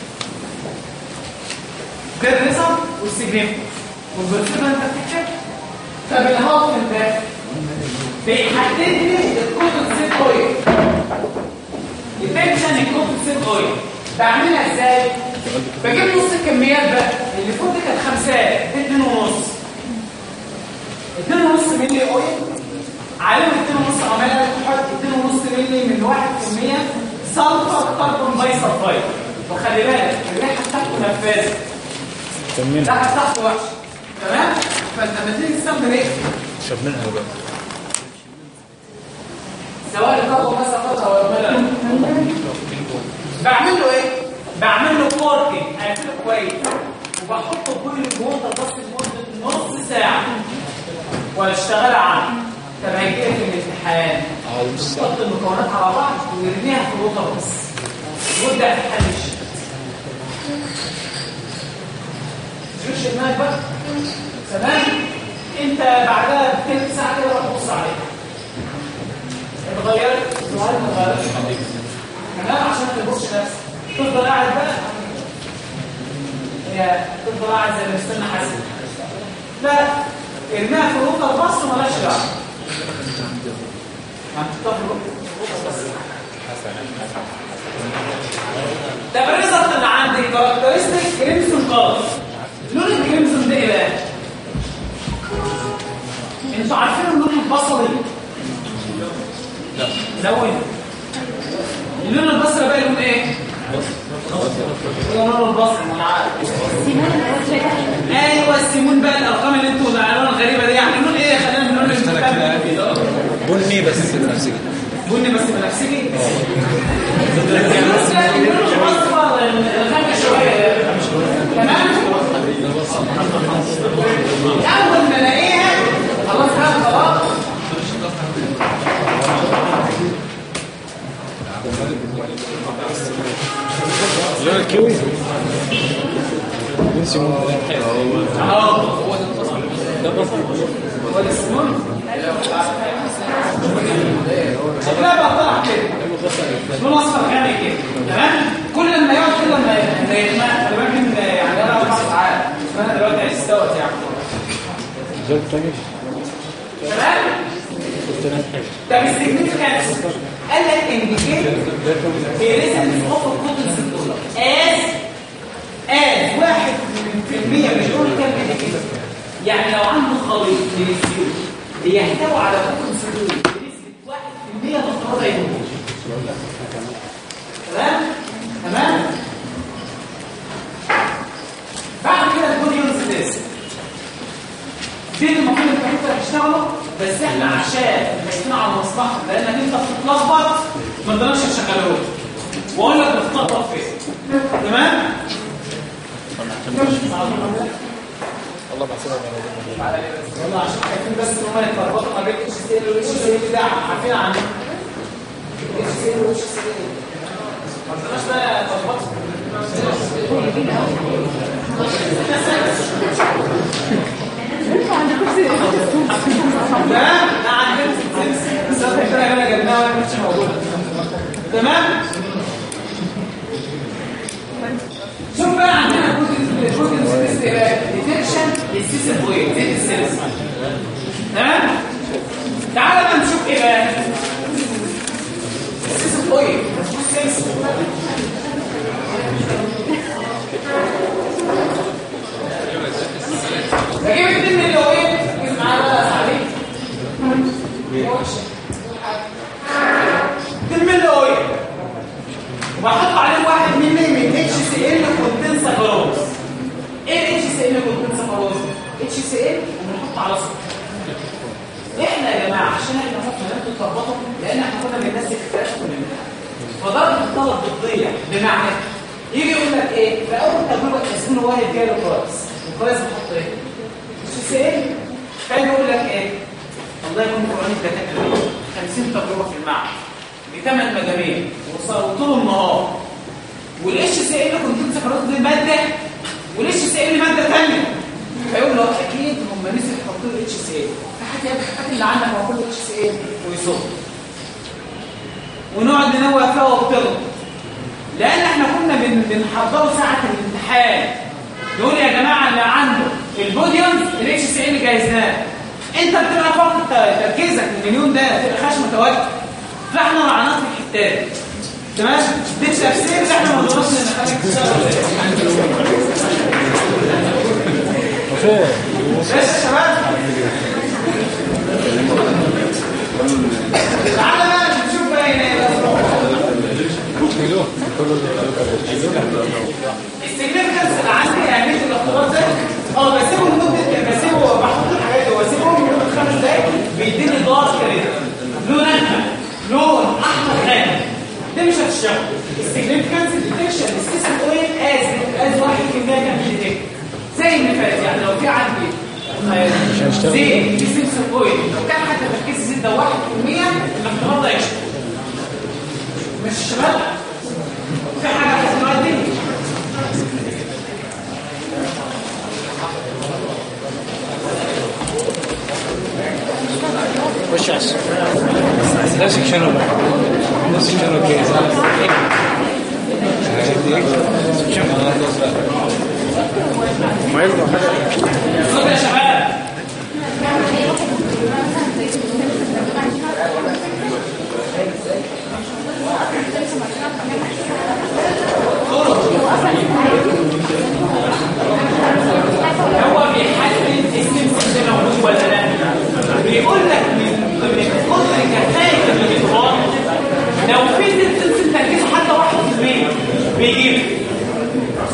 ده الريزلت والسيجنيفيكانس والبرسيبه انت بتكتب طب الهاف ده بيحدد لي الكوتن سيت اويل ديتكشن الكوتن سيت اويل بعملها ازاي بجيب نص الكميات بقى اللي فوق دي كانت خمسات اتنين ونص اتنين ونص ملي اويل عليهم اتنين ونص عمالة تحط اتنين ونص ملي من واحد في المية سلفر كربون باي سلفايد وخلي بالك الريحة بتاعته نفاذة الريحة بتاعته وحشة تمام فانت لما تيجي تستخدم ايه شملها بقى سواء الكربون باي سلفايد او الملل بعمل له ايه بعمل له فوركينج اقفله كويس وبحطه كل جوه بس لمده نص ساعه واشتغل عنه طب هيجي لك الامتحان تحط المكونات على بعض ويرميها في الوتر بس وابدا تحلش تشوفش دماغك بقى تمام انت بعدها بتلت ساعه كده روح بص عليها اتغيرت السؤال ما اتغيرش تمام عشان ما تبصش نفسك تفضل قاعد بقى هي تفضل قاعد زي اللي مستنى حاسب لا ارميها في الوتر بس ومالهاش دعوه هتحطها في الوتر بس طب الريزلت اللي عندي كاركترستيك كريمسون كلر لون الكريمسون ده ايه بقى؟ انتوا عارفين اللون البصلي؟ لا لون اللون البصري بقى لون ايه؟ ونور البصر ما انا عارف سيمون اللي هو شايفها ايوه السيمون بقى الارقام اللي انتوا الالوان الغريبه دي يعني نقول ايه خلينا نقول بني بس بنفسجي بني بس بنفسجي بس لا اللون الاصفر الغامق شويه تمام اول ما الاقيها خلاص بقى خلاص لون الكيوي اهو هو ده السيمون شكلها بقى طلع كده لون اصفر غامق كده تمام كل ما يقعد كل ما ما يغمق خلي بالك ان يعني انا اربع ساعات فانا دلوقتي استوت يعني زوج تاني تمام طب السيجنيفيكانس قال لك انديكيت بريزنس اوف كوتن سيندروم از از واحد من في المية من الاوركال انديكيتور يعني لو عنده خليط من السيول بيحتوي على كوتن سيندروم بنسبة واحد في المية ضغط يموت تمام تمام بعد كده البوديوم تيست دي اللي المفروض انت انت تشتغله بس احنا عشان ماشيين على مصلحتك لانك انت بتتلخبط ما نقدرش نشغله واقول لك بتتلخبط فين تمام الله بحسبها والله عشان خايفين بس ان هم يتلخبطوا ما بين اتش سي ال والاتش سي ال ده عارفين عن اتش سي ال والاتش سي ال ما تنساش بقى يتلخبطوا انتوا عندكم تمام لا عندنا سنس بس احنا كده هنا جبناها وهي مش موجوده تمام شوف بقى عندنا بروتين بروتين سيستم ديتكشن للسيستم بوينت زي السيلز تمام تعالى بقى نشوف ايه بقى السيستم بوينت السيلز بجيب اتنين من اللي هو ايه ركز معايا بقى يا صاحبي اتنين من اللي هو ايه وبحط عليهم واحد مني من اتش سي ال كونتين سكروز ايه الاتش سي ال كونتين سكروز اتش سي ال وبنحط على صفر احنا يا جماعه عشان احنا ممكن انتوا تربطوا لان احنا كنا بننسى اختلاف كلنا فضرب الطلب بتضيع بمعنى يجي يقول لك ايه في اول تجربه تسمين واحد جاي له كويس الكويس بحط ايه مش سئل كان يقول لك ايه الله يكون في عون الدكاتره 50 تجربه في المعهد بثمان مجاميع وصاروا طول النهار والاتش سي ال كنت سكرات دي ماده والاتش سي ال ماده ثانيه فيقول له اكيد هم نسوا يحطوا له اتش سي ال فحتى يا ابني اللي عندك هو كله اتش سي ال ويصب ونقعد ننوع فيها وبتغلط لان احنا كنا بن- بنحضره ساعه الامتحان يقول يا جماعه اللي عنده البوديوم الاتش سي ال جايزناه انت بتبقى فقط تركيزك المليون ده تبقى خش متوجه فاحنا رعناك في الحتات تمام دي التفسير اللي احنا ما نقدرش نخليك تشتغل بس يا شباب تعالى بقى نشوف بقى هنا ايه السيجنفكنس اللي عندي اهميه الاختبار ده اه بسيبه لمده بسيبه بحط الحاجات دي واسيبه لمده خمس دقايق بيديني ضغط كده لون احمر لون احمر غامق ده مش هتشتغل السيجنفكنس ديتكشن السيستم اويل از از 1% كان بيديتكت زي اللي فات يعني لو في عندي آه، زيت في سيستم اويل لو كان حتى تركيز الزيت ده 1% الاختبار ده يشتغل مش شباب في حاجه في الدنيا خش على نفس الشنو نفس الشنو كيس ما يبقى حاجه صوت يا شباب هو بيحدد السمسم ده موجود ولا لا بيقول لك من من كتر كفايه الانتقاد لو في السمسم تركيز حتى 1% بيجيب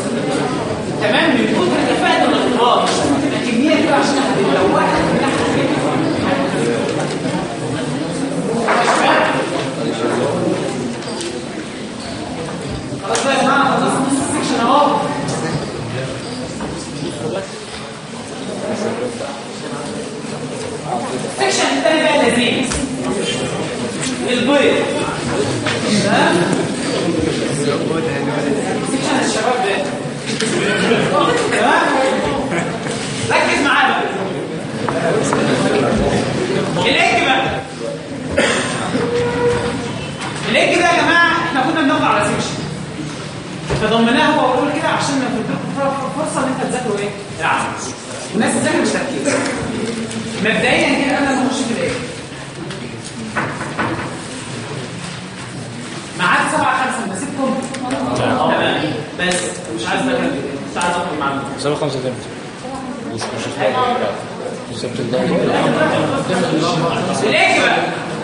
وناس ازاي مش تركيز مبدئيا كده انا بخش في الايه معاك سبعة خمسة بسيبكم تمام بس مش عايز بقى مش عايز اخد معاكم سبعة خمسة تاني بس مش بالظبط ده الايه بقى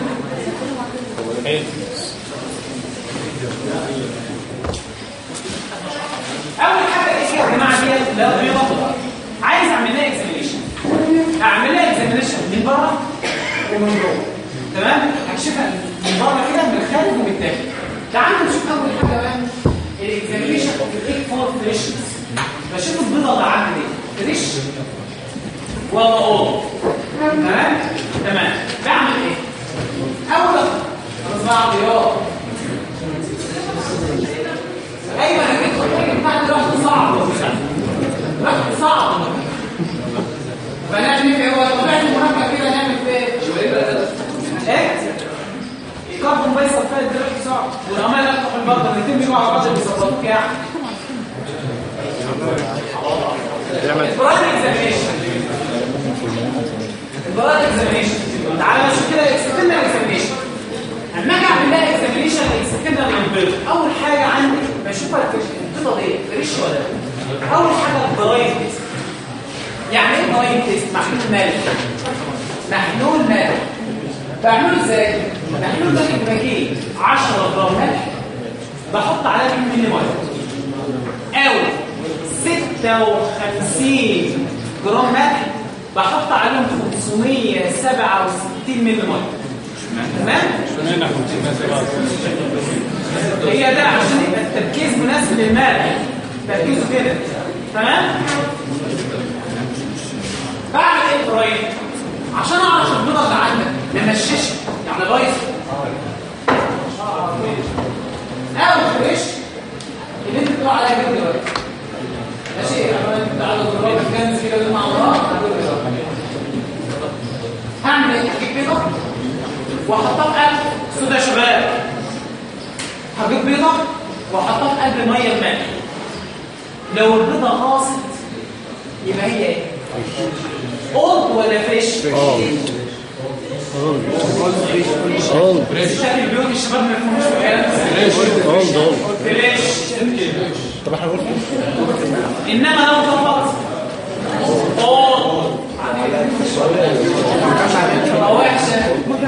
اول حاجه ايه يا جماعه دي لا بيضه عايز اعمل لها اكزامينشن اعمل لها اكزامينشن من بره ومن جوه تمام هكشفها من بره كده من الخارج ومن الداخل تعالوا نشوف اول حاجه بقى الاكزامينشن اوف الايك فور فريشنز بشوف البيضه اللي عندي دي فريش ولا اول تمام تمام بعمل ايه اول اربع رياض ايوه انا كنت الحاجه بتاعتي رحت صعب رحت صعب فنعمل ايه هو طبيعه المركب كده نعمل ايه ايه الكربون بيصل فيها الدرجه صعب والعمال يفتحوا البطل الاثنين بيجوا على بعض بيظبطوك يعني البرايم اكزامينشن البرايم اكزامينشن تعالى نشوف كده الاكسترنال اكزامينشن اما اجي اعمل لها اكزامينشن الاكسترنال للبيض اول حاجه عندي بشوفها البيضه دي فريش ولا لا اول حاجه البرايم تيست يعني ايه برايم تيست محلول مالي محلول مالي بعمله ازاي محلول مالي بجيب 10 جرام ملح بحط عليها 2 مللي ميه او 56 جرام ملح بحط عليهم 567 مللي ميه تمام هي ده عشان يبقى التركيز مناسب للملح تركيزه كده تمام بعمل ايه برايم عشان اعرف البيضه اللي عندك نمششها يعني بايظ او فريش اللي انت بتقول عليها كده دلوقتي ماشي انت على الضرورات الكنز كده مع بعض هعمل ايه هجيب بيضه واحطها في قلب سودا شباب هجيب بيضه واحطها في قلب ميه بماء لو البيضه غاصت يبقى هي ايه اولد ولا فريش اولد شكل البيوت الشباب ما يفهموش الكلام اولد اولد فريش طب احنا قلنا انما لو ضغط اولد تبقى وحشه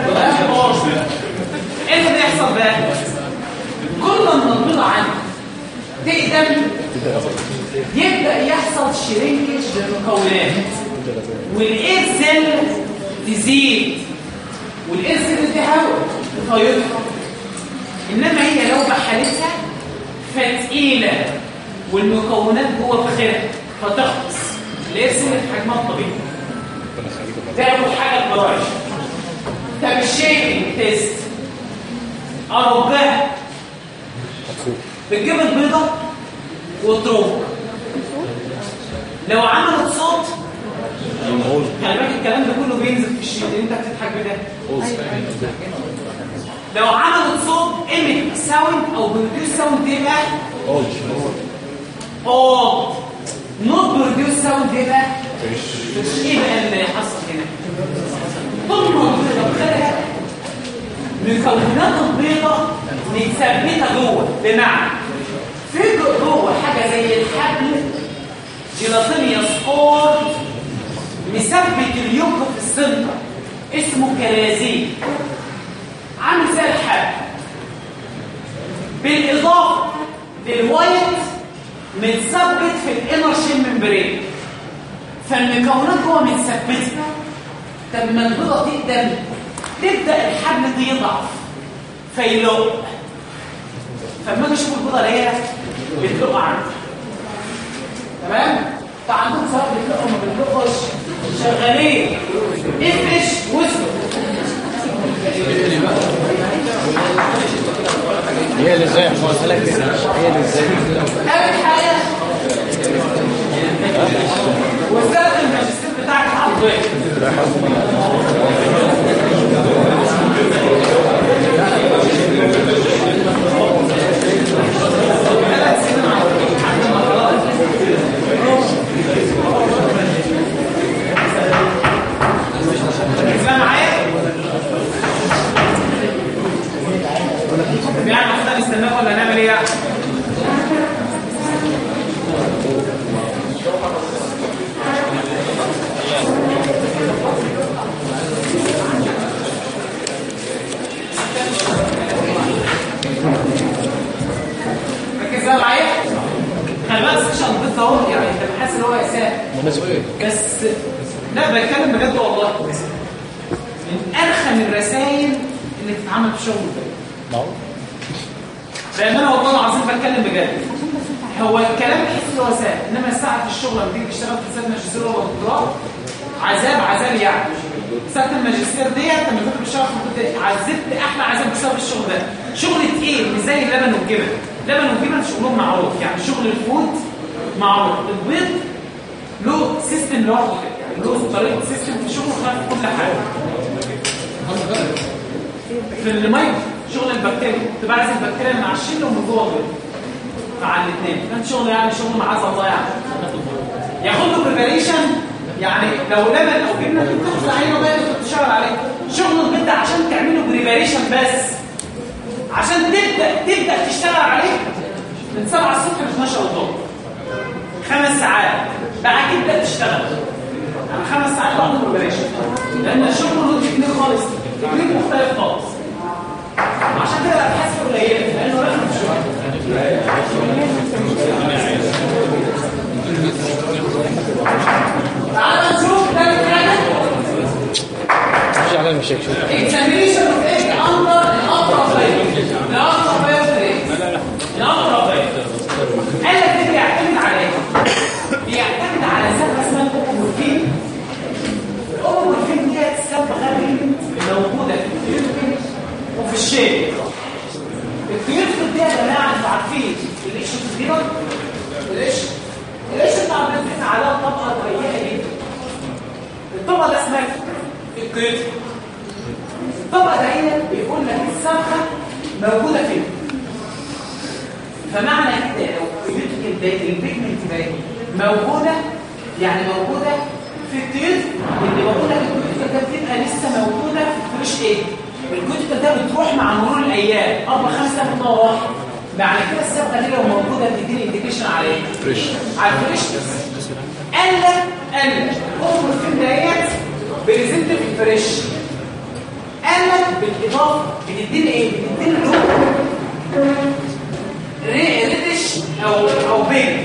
ايه اللي بيحصل بقى كل ما البيضه عندي تقدم يبدا يحصل شرينكج للمكونات والاير سيل تزيد والاير سيل دي هواء تفيضها انما هي لو بحالتها فتقيله والمكونات جوه بخيرها فتخلص الاير سيل حجمها الطبيعي ده اول حاجه البراش طب الشيكنج تيست ارجها بتجيب البيضه وتروح لو عملت صوت خلي بالك الكلام ده كله بينزل في الشيء اللي انت بتضحك بده لو عملت صوت ايميت ساوند او بروديوس ساوند يبقى اولد نوت بروديوس ساوند يبقى مش ايه بقى اللي حصل هنا طول ما البيضه بخيرها مكونات البيضه متثبته جوه بمعنى في جوه حاجه زي الحبل جيلاتينيوس اور مثبت اليوك في السنتر اسمه كرازين عامل زي الحبل بالاضافه للوايت متثبت في الانر شيل ممبرين فالمكونات جوه متثبته طب ما البيضه تقدم تبدا الحبل ده يضعف فيلق فلما اجي اشوف البيضه اللي هي بتلق عندي تمام فعندهم سواء بتلقوا ما بتلقوش شغالين افرش واسكت هي اللي ازاي احنا قلت لك كده هي اللي ازاي اول حاجه واستخدم الماجستير بتاعك على البيض ثلاث سنين على البيض. سؤال بس لا بتكلم بجد والله من ارخم الرسائل اللي تتعمل في شغل البيت معقول بامانه والله العظيم بتكلم بجد هو الكلام تحس ان هو سهل انما ساعه الشغل لما تيجي تشتغل في سنه ماجستير ولا دكتوراه عذاب عذاب يعني ساعه الماجستير ديت لما كنت بشتغل في الكليه عذبت احلى عذاب بسبب الشغل ده شغل تقيل مش زي اللبن والجبن لبن والجبن شغلهم معروف يعني شغل الفود معروف البيض له سيستم لوحده كده يعني له طريقه سيستم في شغله خلاف كل حاجه في الميه شغل البكتيريا تبقى عايز البكتيريا مع الشل ومن جوه البيض مع الاثنين كان شغل يعني شغل معاذ الله يعني ياخد له بريباريشن يعني لو لبن او جبنه تاخد عينه بقى تشتغل عليه شغل البيض ده عشان تعمله بريباريشن بس عشان تبدا تبدا تشتغل عليه من 7 الصبح ل 12 الظهر خمس ساعات بعد تبدا تشتغل يعني خمس ساعات بعد بريباريشن لان الشغل له تكنيك خالص تكنيك مختلف خالص عشان كده الابحاث قليله لانه رخم شويه تعال نشوف ثالث حاجه مش على المشاكل شوف examination of egg under the upper plate the upper plate the upper plate قال لك ده بيعتمد على ايه؟ بيعتمد على سبب اسمها الاومورفين الاومورفين دي صبغه موجوده في الكيوتيكل وفي الشيل الكيوتيكل دي يا جماعه انتوا عارفين القش الكبيره القش القش بتاع بنتفق عليها طبقه ضيقه جدا الطبقه ده اسمها الكيوتيكل الطبقه دهيت بيقول لك الصبغه موجوده فين فمعنى كده لو الكيوتيكل ده البيجمنت ده موجوده يعني موجوده في التيوت اللي بقول لك الكيوتيكل ده بتبقى لسه موجوده في الفريش ايه الكيوتيكل ده بتروح مع مرور الايام اربع خمس سنين مره واحده معنى كده الصبغه دي لو موجوده بتديني انديكيشن على ايه؟ فريش على الفريشنس قال لك قال لك اخبر في ديت بريزنت في الفريش قال لك بالاضافه بتديني ايه؟ بتديني لون ري- ريدش او او بيج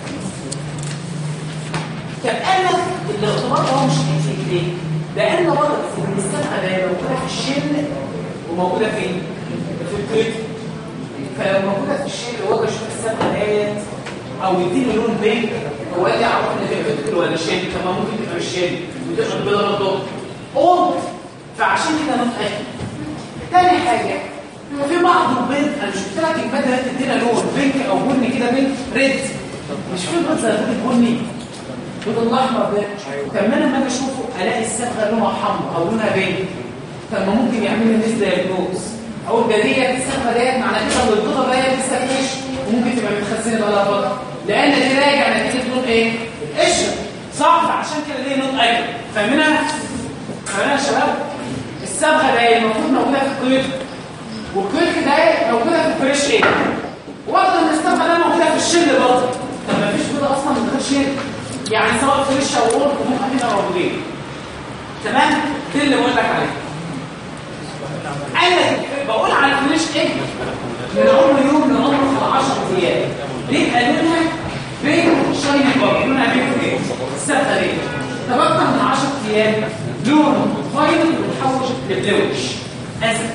طب قال لك الاختبار ده هو مش كتير ليه؟ لان برضه ان الصبغه ده موجوده في الشل وموجوده فين؟ في الكريت فلو موجوده في الشيء اللي هو بشوف الصبغه ديت او يديني لون بينك هو قال لي اعرف ان ده كتكل ولا شيل طب ما ممكن تبقى مش شيل وتبقى البيضه برضه قلت فعشان كده متاكد تاني حاجه في بعض البيض انا شفت لك البيض ده تدينا لون بينك او بني كده بينك ريد مش في بيض زي البيض البني البيض الاحمر ده طب ما انا لما اجي اشوفه الاقي الصبغه لونها حمرا او لونها بينك طب ما ممكن يعمل لي ميز دايجنوز اقول ده ديت الصبغه ديت معنى كده ان البيضه ديت لسه فريش وممكن تبقى متخزنه بقى لها فتره لان دي راجع نتيجه لون ايه؟ قشر صح عشان كده ليه لون اجل فاهمينها؟ فاهمينها يا شباب؟ الصبغه دي المفروض موجوده في الكيوت والكيوت ده موجوده في الفريش ايه؟ واخده ان الصبغه ده موجوده في الشل برضه طب ما فيش بيضه اصلا من غير شل يعني سواء فريش او ورد ممكن يبقى موجودين تمام؟ دي اللي بقول لك عليه قال لك بقول على الفريش ايه من عمر يوم لعمر 10 ايام ليه قالونها بين شاين بابي لونها بين ايه السبخه دي طب اكتر من 10 ايام لونه فاينل وتحول لبلوش ازرق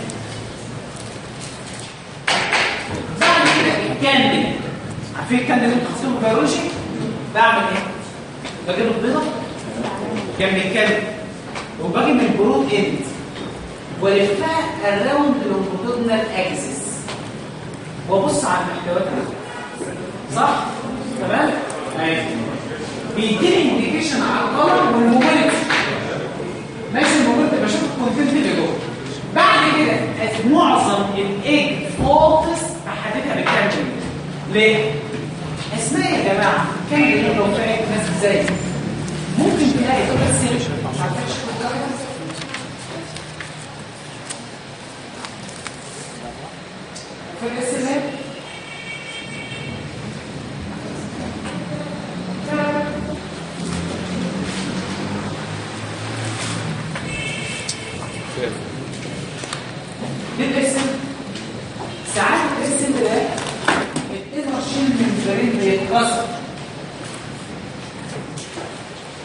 بعد كده الكاندل عارفين الكاندل اللي انتوا خدتوه في بيولوجي بعمل ايه بجيب البيضه جنب الكاندل وباجي من البرود اند ولفها الراوند لونجيتودنال اكسس وابص على المحتويات دي. صح تمام ايوه بيديني انديكيشن على الكلر والموبيليتي ماشي الموبيليتي بشوف الكونتنت اللي جوه بعد كده أس- معظم الايج فوكس بحددها بالكامل ليه اسمها يا جماعه كان لو في ايج ناس ازاي ممكن تلاقي بس مش عارفه تشوف فاكر السلام دي الاسم ساعات الاسم ده الانرشين من الفريق بيتكسر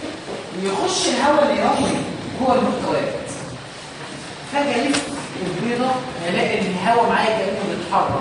يخش الهواء اليومي جوه المحتويات فجاه لف البيضه الاقي ان الهواء معايا كانه بيتحرك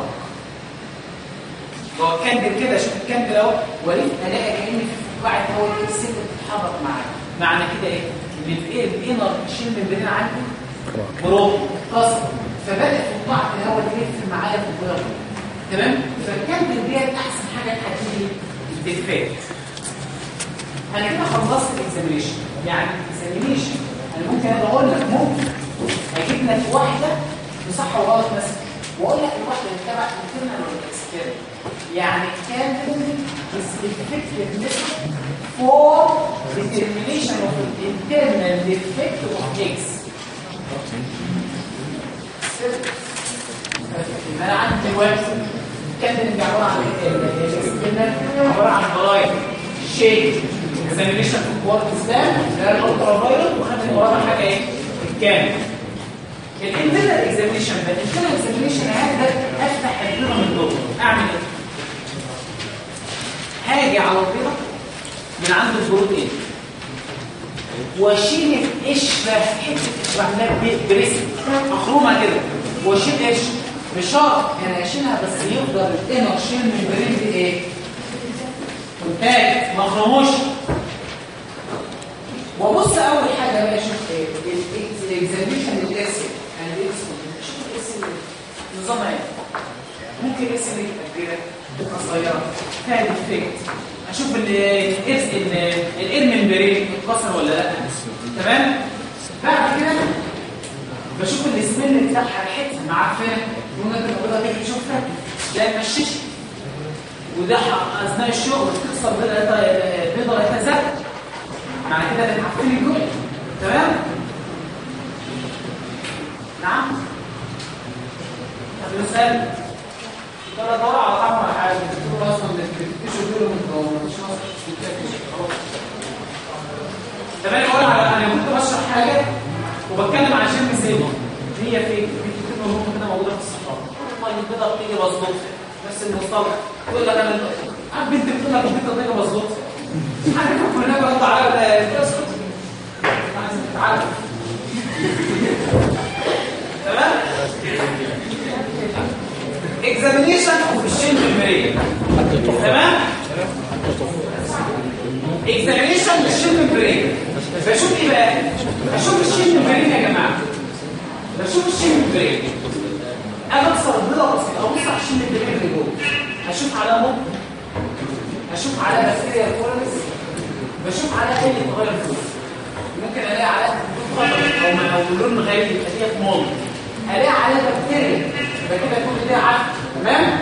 هو الكندل كده شوف الكندل اهو ولف الاقي كان في فقاعه هواء الاكس بتتحرك معايا معنى كده ايه؟ ان الايه الانر شيل ممبرين عندي بروح كسر فبدات فقاعه الهواء تلف معايا في البيضه تمام؟ فالكندل ديت احسن حاجه تحدد لي الديفكت انا كده خلصت الاكزامينشن يعني الاكزامينشن انا ممكن انا اقول لك ممكن اجيب لك واحده بصح وغلط مثلا واقول لك الواحده اللي تبع الانترنال ولا الاكسترنال يعني كان is effective method for determination of the internal defect of X يبقى انا عندي دلوقتي كان اللي عباره عن الاكسترنال عباره عن برايم شيك اكزامينشن في الكوارت ستان ده الالترا فايروت وخدنا وراها حاجه ايه الكامل الانترنال اكزامينشن ده الانترنال اكزامينشن هبدا افتح البيضه من جوه اعمل ايه هاجي على البيضه من عند البروتين واشيل القشره حته بعملها بريسك اخرمها كده واشيل قشره مش شرط انا اشيلها بس يفضل الانر شيل من بريد ايه كونتاكت ما اخرموش وابص اول حاجه بقى اشوف ايه الاكزاميشن الاسم يعني الاسم شوف الاسم نظامها ايه ممكن الاسم دي تبقى كبيره تبقى صغيره فيها ديفكت اشوف الارم ممبرين اتكسر ولا لا تمام بعد كده بشوف السميل بتاعها ريحتها معفنه وانا الموضوع ده بشوفها لا مشيش وده اثناء الشغل تكسر بيضه بيضه يتزكى معنى كده بتعفن الجول تمام نعم طب نسال ترى دور على طعم ولا حاجه بتقول اصلا بتكتشف دول من مش تمام اقول على انا كنت بشرح حاجه وبتكلم عن شم سيبه هي في بتكتب مهمه كده موجوده في الصحافه والله البيضه بتيجي مظبوط نفس المصطلح تقول لك انا عارف بنت بتقول لك البيضه بتيجي مظبوط حاجه كنا بقى على اسكت تعالى تمام اكزامينيشن اوف الشين ميموري تمام اكزامينيشن للشين ميموري بشوف ايه بقى اشوف الشين ميموري يا جماعه بشوف الشين ميموري انا اكسر البيضه بسيطه ابص على الشين ميموري اللي جوه اشوف علامه اشوف على بكتيريا كولونس بشوف على اي تغير فيه ممكن الاقي على خطر او او لون غريب يبقى ديت مول الاقي على بكتيريا يبقى كده كل ده عفن تمام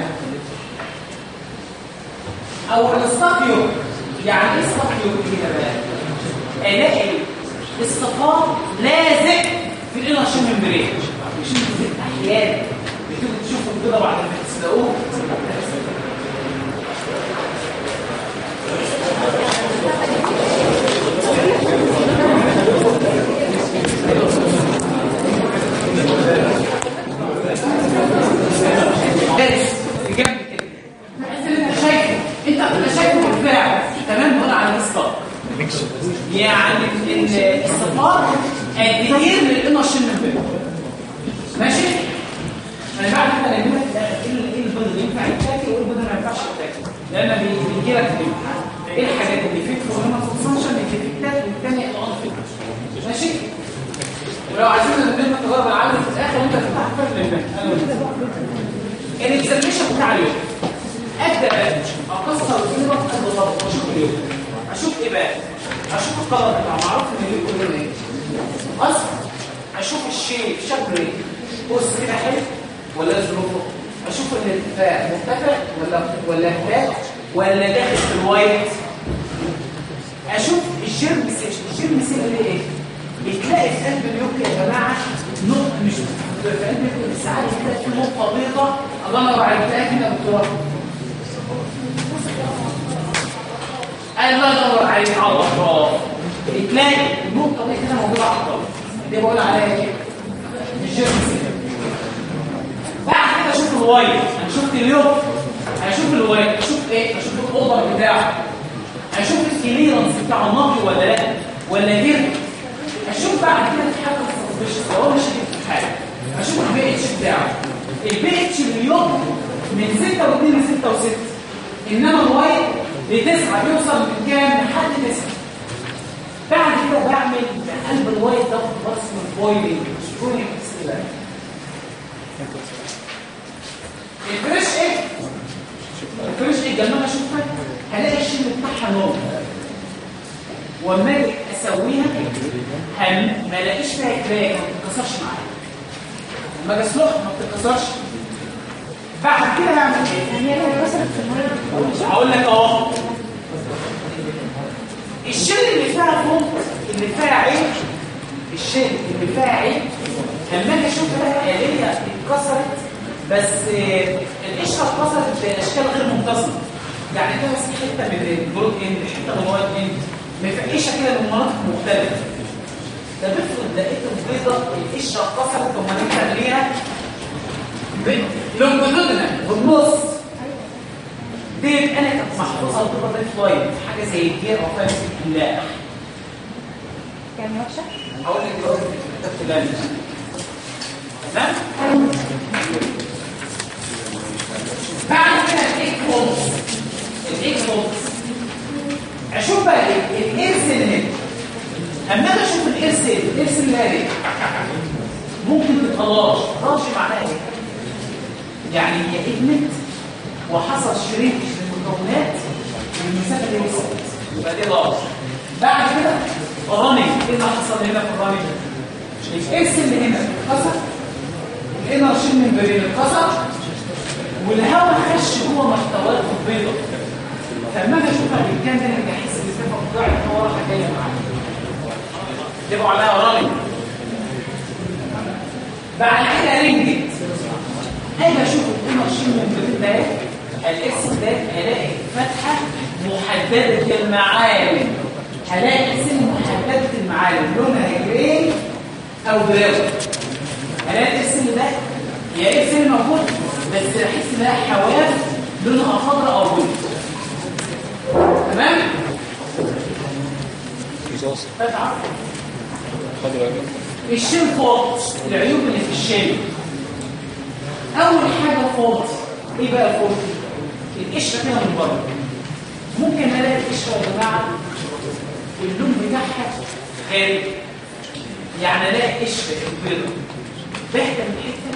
او الاستاكيو يعني ايه استاكيو كده بقى الاقي الصفار لازق في الانرشين ممبرين مش احيانا بتيجي تشوفوا كده بعد ما تسلقوه يعني ان الصفار الكتير للانرشين ممبرين ماشي انا بعد كده اجيب لك ايه البيض اللي ينفع يتاكل وايه البيض اللي ما ينفعش يتاكل لان بيجي لك في الامتحان ايه الحاجات اللي فيك وهنا فانكشن الديفكتات والثانيه العنف ماشي ولو عايزين نبدا تجرب العالم في الاخر انت تفتح فرق الاكزاميشن بتاع اليوم ابدا اكسر الكلمه قد ضرب واشوف اليوم اشوف ايه بقى اشوف القلم بتاع معروف ان اليوم كله ايه اصلا اشوف الشيء شكله ايه بص كده حلو ولا ظروفه اشوف الارتفاع مرتفع ولا ولا هبات ولا داخل في الوايت اشوف الجيرم سيل الجيرم سيل اللي ايه بتلاقي في قلب اليوم يا جماعه نقطه مش في قلب ساعات كده في نقطه بيضاء الله ينور عليك تلاقي كده دكتور الله ينور عليك الله بتلاقي النقطه دي كده موجوده على الطاوله دي بقول عليها ايه الجيرم سيل بعد كده اشوف الوايت انا شفت اليوم هشوف الوايت اشوف ايه اشوف الاوضر بتاعه اشوف الكليرنس بتاعه نقي ولا لا ولا البي اتش بيضرب من 6 و2 ل 6 و6 انما الوايت لتسعة بيوصل من كام لحد 9 بعد كده بعمل بقلب الوايت ده بصم البويلنج شوفوني كده الفريش ايه الفريش ايه لما اشوفها هلاقي الشيل بتاعها نور واما اجي اسويها هم ما الاقيش فيها كراك ما بتتكسرش معايا لما اجي اسلقها ما بتتكسرش بعد كده هعمل ايه يعني هي لو اتكسرت في الميه هقول لك اهو الشيل اللي فيها فوق اللي فيها عين الشيل اللي فيها عين لما اجي اشوف لها آلية اتكسرت بس آه، القشره اتكسرت باشكال غير منتظمه يعني ده بس حته من البروت اند حته من الوايت اند مفقشه كده من مناطق مختلفه ده بفرض لقيت البيضه القشره اتكسرت ثم نعمليها لونجيتودينال بالنص دي انا كانت محفوظه بتبقى ريد لاين حاجه زي الجير او فاهم الاملاح يعني وحشه هقول لك دلوقتي كتبت لانش تمام بعد كده الايك فولز الايك فولز اشوف بقى ايه الارث اللي هنا اما اجي اشوف الارث الارث اللي هنا ممكن تبقى لاش لاش معناها ايه يعني هي ادمت وحصل شريك للمكونات والمسافه اللي وصلت يبقى دي لاش بعد كده راني ايه اللي حصل هنا في الراني الاكس اللي هنا اتكسر الانرجي من برين اتكسر والهواء خش جوه محتويات البيضه فلما اجي اشوفها بالكام ده انا احس ان الصفه بتاعت هو راح جايه معايا تبقوا عليها راني بعد كده رنجت اجي اشوف الانرجي من برين ده الاكس ده الاقي فتحه محدده المعالم هلاقي سن محدده المعالم لونها جرين او براون هلاقي السن ده يا ايه سن موجود بس احس انها حواف لونها خضراء او بني تمام رصاص فتحه خضراء الشيل فاضي العيوب اللي في الشيل اول حاجه فاضي ايه بقى فاضي القشره كده من بره ممكن الاقي القشره يا جماعه اللون بتاعها غامق يعني الاقي قشره البيضه باهته من حته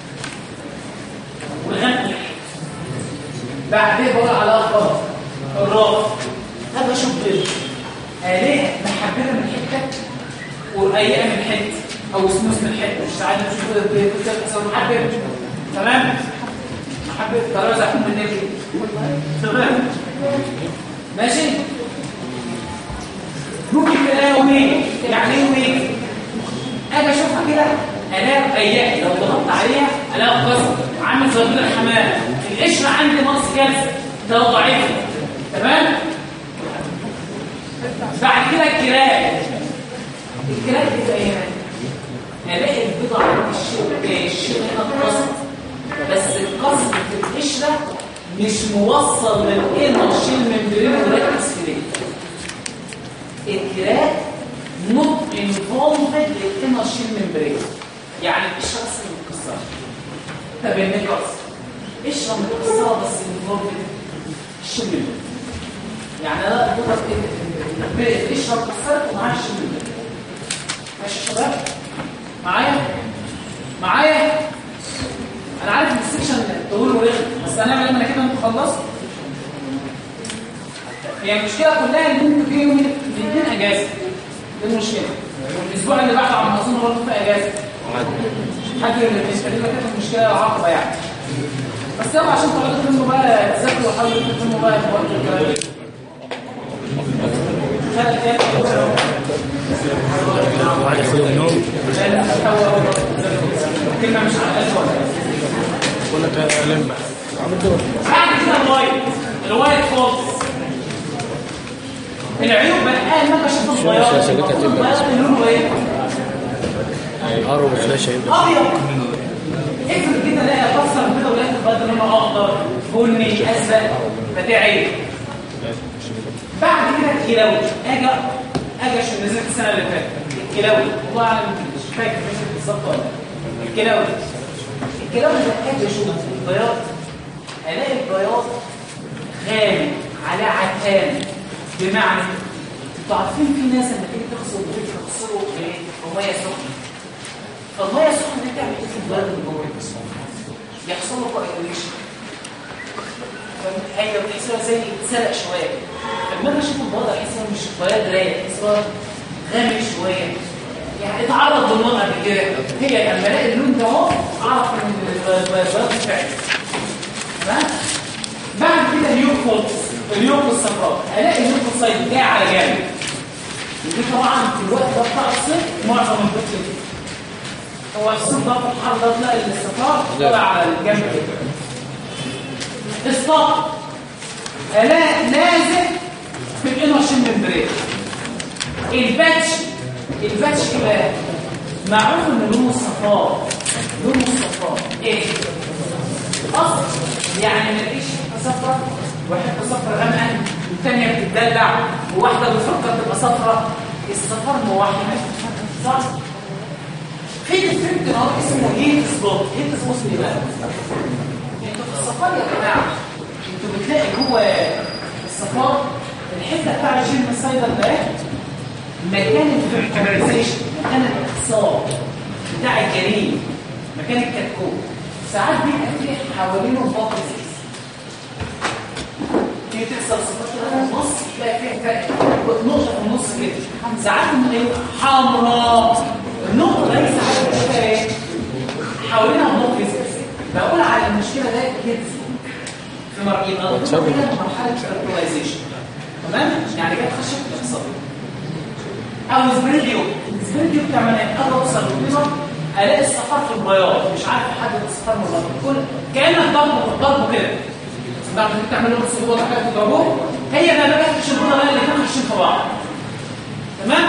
والغامق من حته بعدين بقول على اخبار الراس هذا اشوف بيضه الاقي محببه من حته ورقيقه من حته او سموث من حته مش عايز اشوف بيضه محببه تمام محببه طريقه زي من النبي تمام ماشي ممكن تلاقيها ويك يعني ايه ويك اجي اشوفها كده الاقي رقيقه لو ضغطت عليها الاقي قصر عامل زي بيض الحمام القشره عندي نقص كالسيوم ده ضعيف تمام بعد كده الكراك الكراك بيبقى هنا الاقي البيضه عند الشيء الشيء هنا اتقصت بس القصر في القشره مش موصل للانرجي الممبرين وركز في ليه الكراك نوت انفولفد للانرجي الممبرين يعني القشره بس اللي متكسره طب النقص قشره متكسره بس انفولفد الشمل يعني انا البيضه القشره اتكسرت ومعاها الشمل ماشي يا شباب معايا معايا انا عارف ان السكشن طويل ورخم بس هنعمل لما كده انتوا خلصتوا هي المشكله كلها ان انتوا في يوم الاثنين اجازه دي المشكله والاسبوع اللي بعده على ما اظن برضه في اجازه حد بالنسبه لي كانت المشكله العقبه يعني بس يلا عشان تقعدوا تلموا بقى تذاكروا وحاولوا تلموا بقى في وقت الكلام خلي كده وعلى خلو النوم كلمه مش على الألف ولا بقول لك لم بعد كده الوايت الوايت خالص العيوب بقى آه ما بشوف البياض شاشتها تبقى البياض لونه ايه قرب الفلاشه يبدا ابيض افرض كده الاقي افسر كده ولقيت البياض لونه اخضر بني ازرق فدي عيب بعد كده الكلاوي اجي اجي عشان نزلت السنه اللي فاتت الكلاوي والله اعلم مش فاكر نزلت بالظبط ولا لا. الكلاوي لكن لو ركزت اشوف البياض الاقي البياض غامق على عتام بمعنى انتوا عارفين في ناس لما تيجي تغسل البيت تغسله بايه؟ بميه سخنه فالميه السخنه دي بتعمل ايه في البياض اللي جوه يحصل له كوagulation هي بتحسها زي اتسرق شويه لما انا اشوف البياض احسها مش بياض رايق احسها غامق شويه يعني اتعرض للنار قبل كده هي لما الاقي اللون ده اهو اعرف ان البياض فعلا تمام بعد كده اليوكوت اليوكوت الصفراء الاقي اليوكوت سايد جاي على جانب ودي طبعا في الوقت ده بتاع الصيف معظم البيت كده هو الصيف ده في الحر ده تلاقي الصفار طالع على الجنب كده الصف الاقي لازق في الانوشن ممبرين الباتش الباتش كده معروف ان لونه صفار لونه صفار ايه اصل يعني ما تلاقيش صفرة وحته صفرة غامقه والثانيه بتدلع وواحده بتفكر تبقى صفرة الصفار موحد صح في ديفكت نهار اسمه هيت سبوت هيت سبوت ايه بقى انتوا في الصفار يا جماعه انتوا بتلاقي جوه الصفار الحته بتاع الجيم السايدر ده مكان الفيرتيلايزيشن مكان الاقتصاد بتاع الجنين مكان الكتكوت ساعات بيبقى في حوالينه باطل سيس تيجي تحصل صفات كده في النص تلاقي فيها فرق نقطه في النص كده ساعات بتبقى حمراء النقطه دي ساعات بتبقى ايه حوالينها باطل سيس بقول على المشكله ده كده في مرحله مرحله فيرتيلايزيشن تمام يعني جت خشب تحصل او سبريديو السبريديو بتعمل ايه انا اوصل للبيضه الاقي الصفار في البياض مش عارف احدد الصفار من البياض كل كانك ضربه ضربه كده بعد ما تعمل لهم صوت حاجه تضربوه هي ما بقتش البيضه اللي كانوا ماشيين في بعض تمام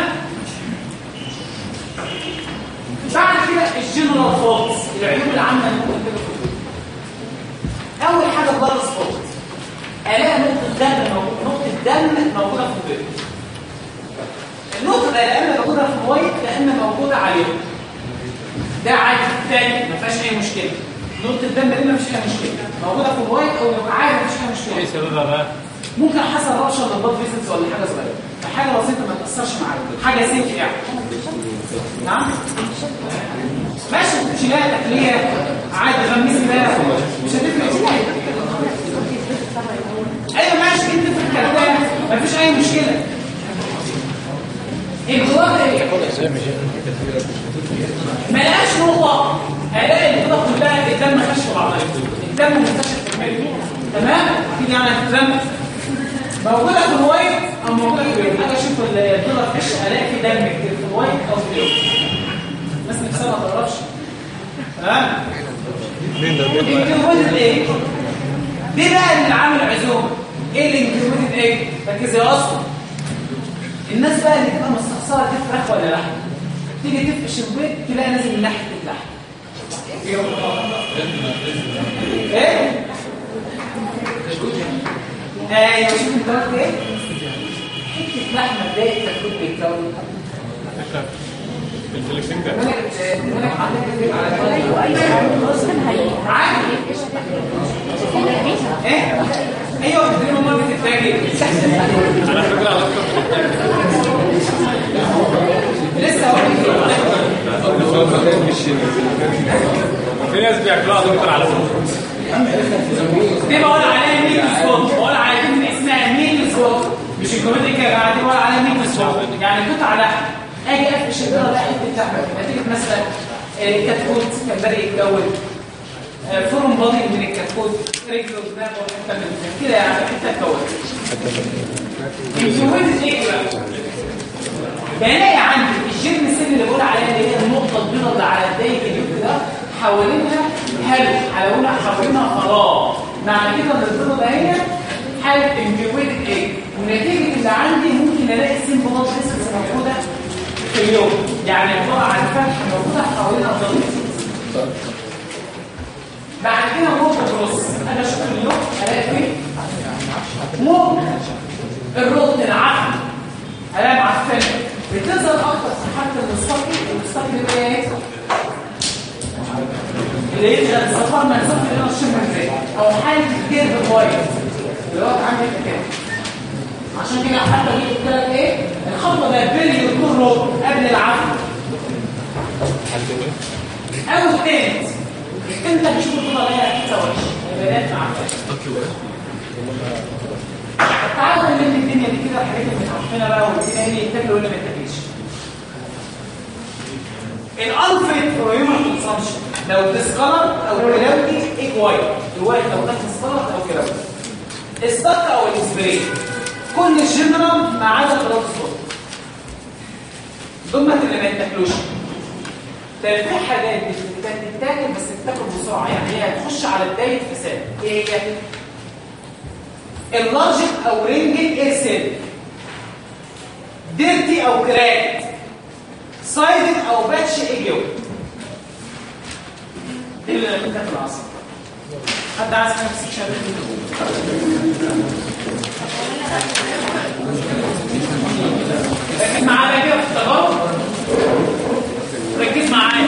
بعد كده الجنرال فولتس العيوب العامه اللي ممكن تبقى في اول حاجه البلس فولت الاقي نقطه دم موجوده نقطه دم موجوده في البيض النقطه ده يا اما موجوده في الوايت يا اما موجوده عليهم ده عادي تاني ما فيهاش اي مشكله نقطه الدم دي ما فيش اي مشكله موجوده في الوايت او يبقى عادي ما فيش اي مشكله ايه سببها بقى؟ ممكن حصل رابشر للبلد فيسلز ولا حاجه صغيره حاجه بسيطه ما تاثرش معاك حاجه سيف يعني نعم ماشي مش لاقي تكليه عادي غمسي ده مش هتفرق ايوه ماشي انت في الكلام مفيش اي مشكله الجواب ايه ملهاش نقطه هلاقي البيضه كلها الدم خش في بعضها الدم منتشر في المعده تمام دي يعني الدم موجوده في الوايت او موجوده في البيض انا اشوف البيضه خش الاقي في دم كتير في الوايت او في البيض الناس نفسها ما تعرفش تمام مين ده؟ الانكلودد ايه دي بقى اللي عامل عزومه ايه الانكلودد ايه ركز يا اصلا الناس بقى اللي تبقى مستخسره دي فراخ ولا لحم تيجي تفقش البيض تلاقي نازل من ناحيه اللحم ايه ايوه شوف انت قلت ايه حته لحمه اتضايقت تكون بيتكون الفلكسين ده عادي ايه ايوه بتدريب امال بتتفاجئ على فكره على فكره لسه هقول في ناس بياكلوها دكتور على فكره دي بقول عليها ميت سبوت بقول على كلمه اسمها ميت سبوت مش الكوميديا كده دي بقول عليها ميت سبوت يعني قطع لحم اجي افرش البيضه الاقي حته لحمه نتيجه مثلا آه، كتكوت كان بدا يتجوز آه، فورم بادي من الكتكوت رجله ودماغه وحته من كده يعني حته اتجوز الجوز ايه بقى؟ بلاقي عندي الجيرم سيل اللي بقول عليها اللي هي النقطه البيضاء اللي على بدايه اليوم ده حوالينها حلو حوالينها حوالينها فراغ معنى كده ان البيضه ده هي حاله انجويتد ايه ونتيجه اللي عندي ممكن الاقي سيمبل بلاد فيسلز موجوده في اليوم يعني عباره عن فتح موجوده حوالينها بلاد بعد كده نقطه بروس انا اشوف اليوم الاقي فيه ممكن الروت العقل الاقي معفنه بتظهر اكتر في حاله المستقي المستقي اللي هو ايه اللي يشغل الصفار منسوب لنا الشمال او حاله الجلد كويس اللي هو عندك كده عشان كده حتى دي قلت لك ايه الخطوه ده بيلي كله قبل العفو او التالت انت مش بتطلع عليها 29 البنات مع تعالوا نلم الدنيا دي كده الحاجات اللي عارفينها بقى والدنيا هي يتاكل ولا ما يتاكلش الالفيت هيومن كونسامشن لو ديسكلر او كلاودي ايكوايت الوايت لو كان ديسكلر او كلاودي الستاك او الاسبري كل جنرال ما عدا ثلاث صوت دول اللي ما يتاكلوش طيب في حاجات بتتاكل بس بتتاكل بسرعه يعني هي هتخش على بدايه فساد ايه هي اللارجت او رينجت اير سيل ديرتي او كراكت سايدد او باتش ايجيو دي اللي ممكن في العصر حد عايز حاجه في السكشن ركز معايا كده في التجارب ركز معايا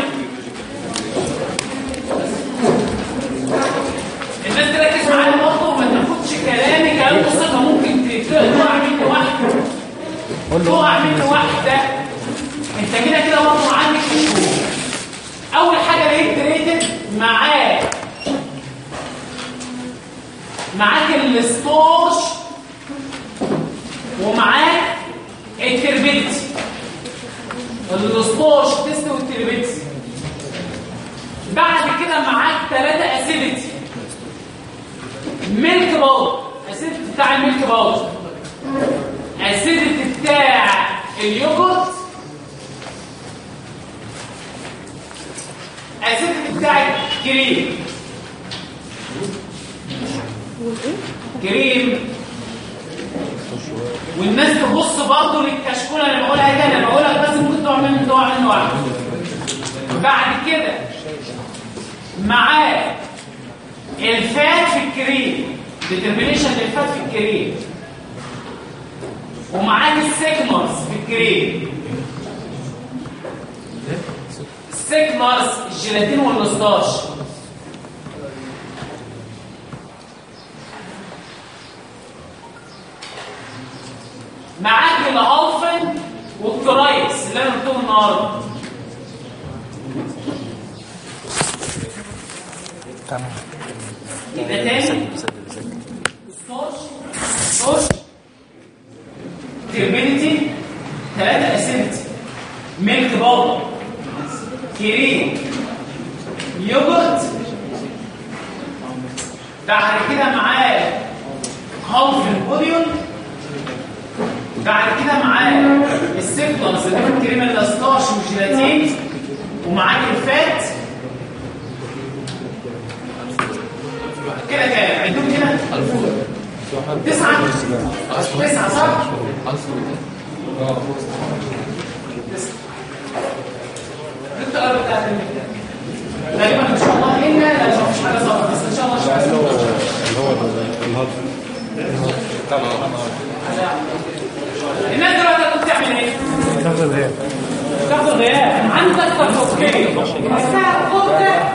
الناس تركز معايا برضه وما تاخدش كلامي كلام بسيطه ممكن تقع مني واحده تقع مني واحده انت كده كده برضه عندك شهور اول حاجه لقيت ريتد معاك معاك الستورش ومعاك التربيتي الستورش تيست والتربيتي بعد كده معاك ثلاثه اسيدتي ميلك باودر اسيدتي بتاع الميلك باودر اسيدتي بتاع اليوجورت اسيدتي بتاع الكريم كريم والناس تبص برضه للكشكوله اللي بقولها دي انا بقولها بس ممكن تقع منه تقع منه واحد بعد كده معاه الفات في الكريم ديترمينيشن للفات في الكريم ومعاك السيكمرز في الكريم السيكمرز الجيلاتين والستاش معاك الالفن والترايس اللي انا قلتهم النهارده تمام يبقى تاني ستارش ستارش تربينيتي ثلاثة اسيدتي ميلك باودر كريم يوجورت بعد كده معاه هاوفن بوديون بعد كده معاه السيكتونز اللي هو الكريم الاستاش والجيلاتين ومعاك الفات كده كام عندهم كده تسعة تسعة صح؟ تسعة انت قرب بتاعت المكتب غالبا ان شاء الله الا لو مفيش حاجه صعبه بس ان شاء الله شويه اللي هو الهضم الناس دلوقتي كنت تعمل ايه؟ تاخد غياب تاخد غياب عندك تفكير بس خد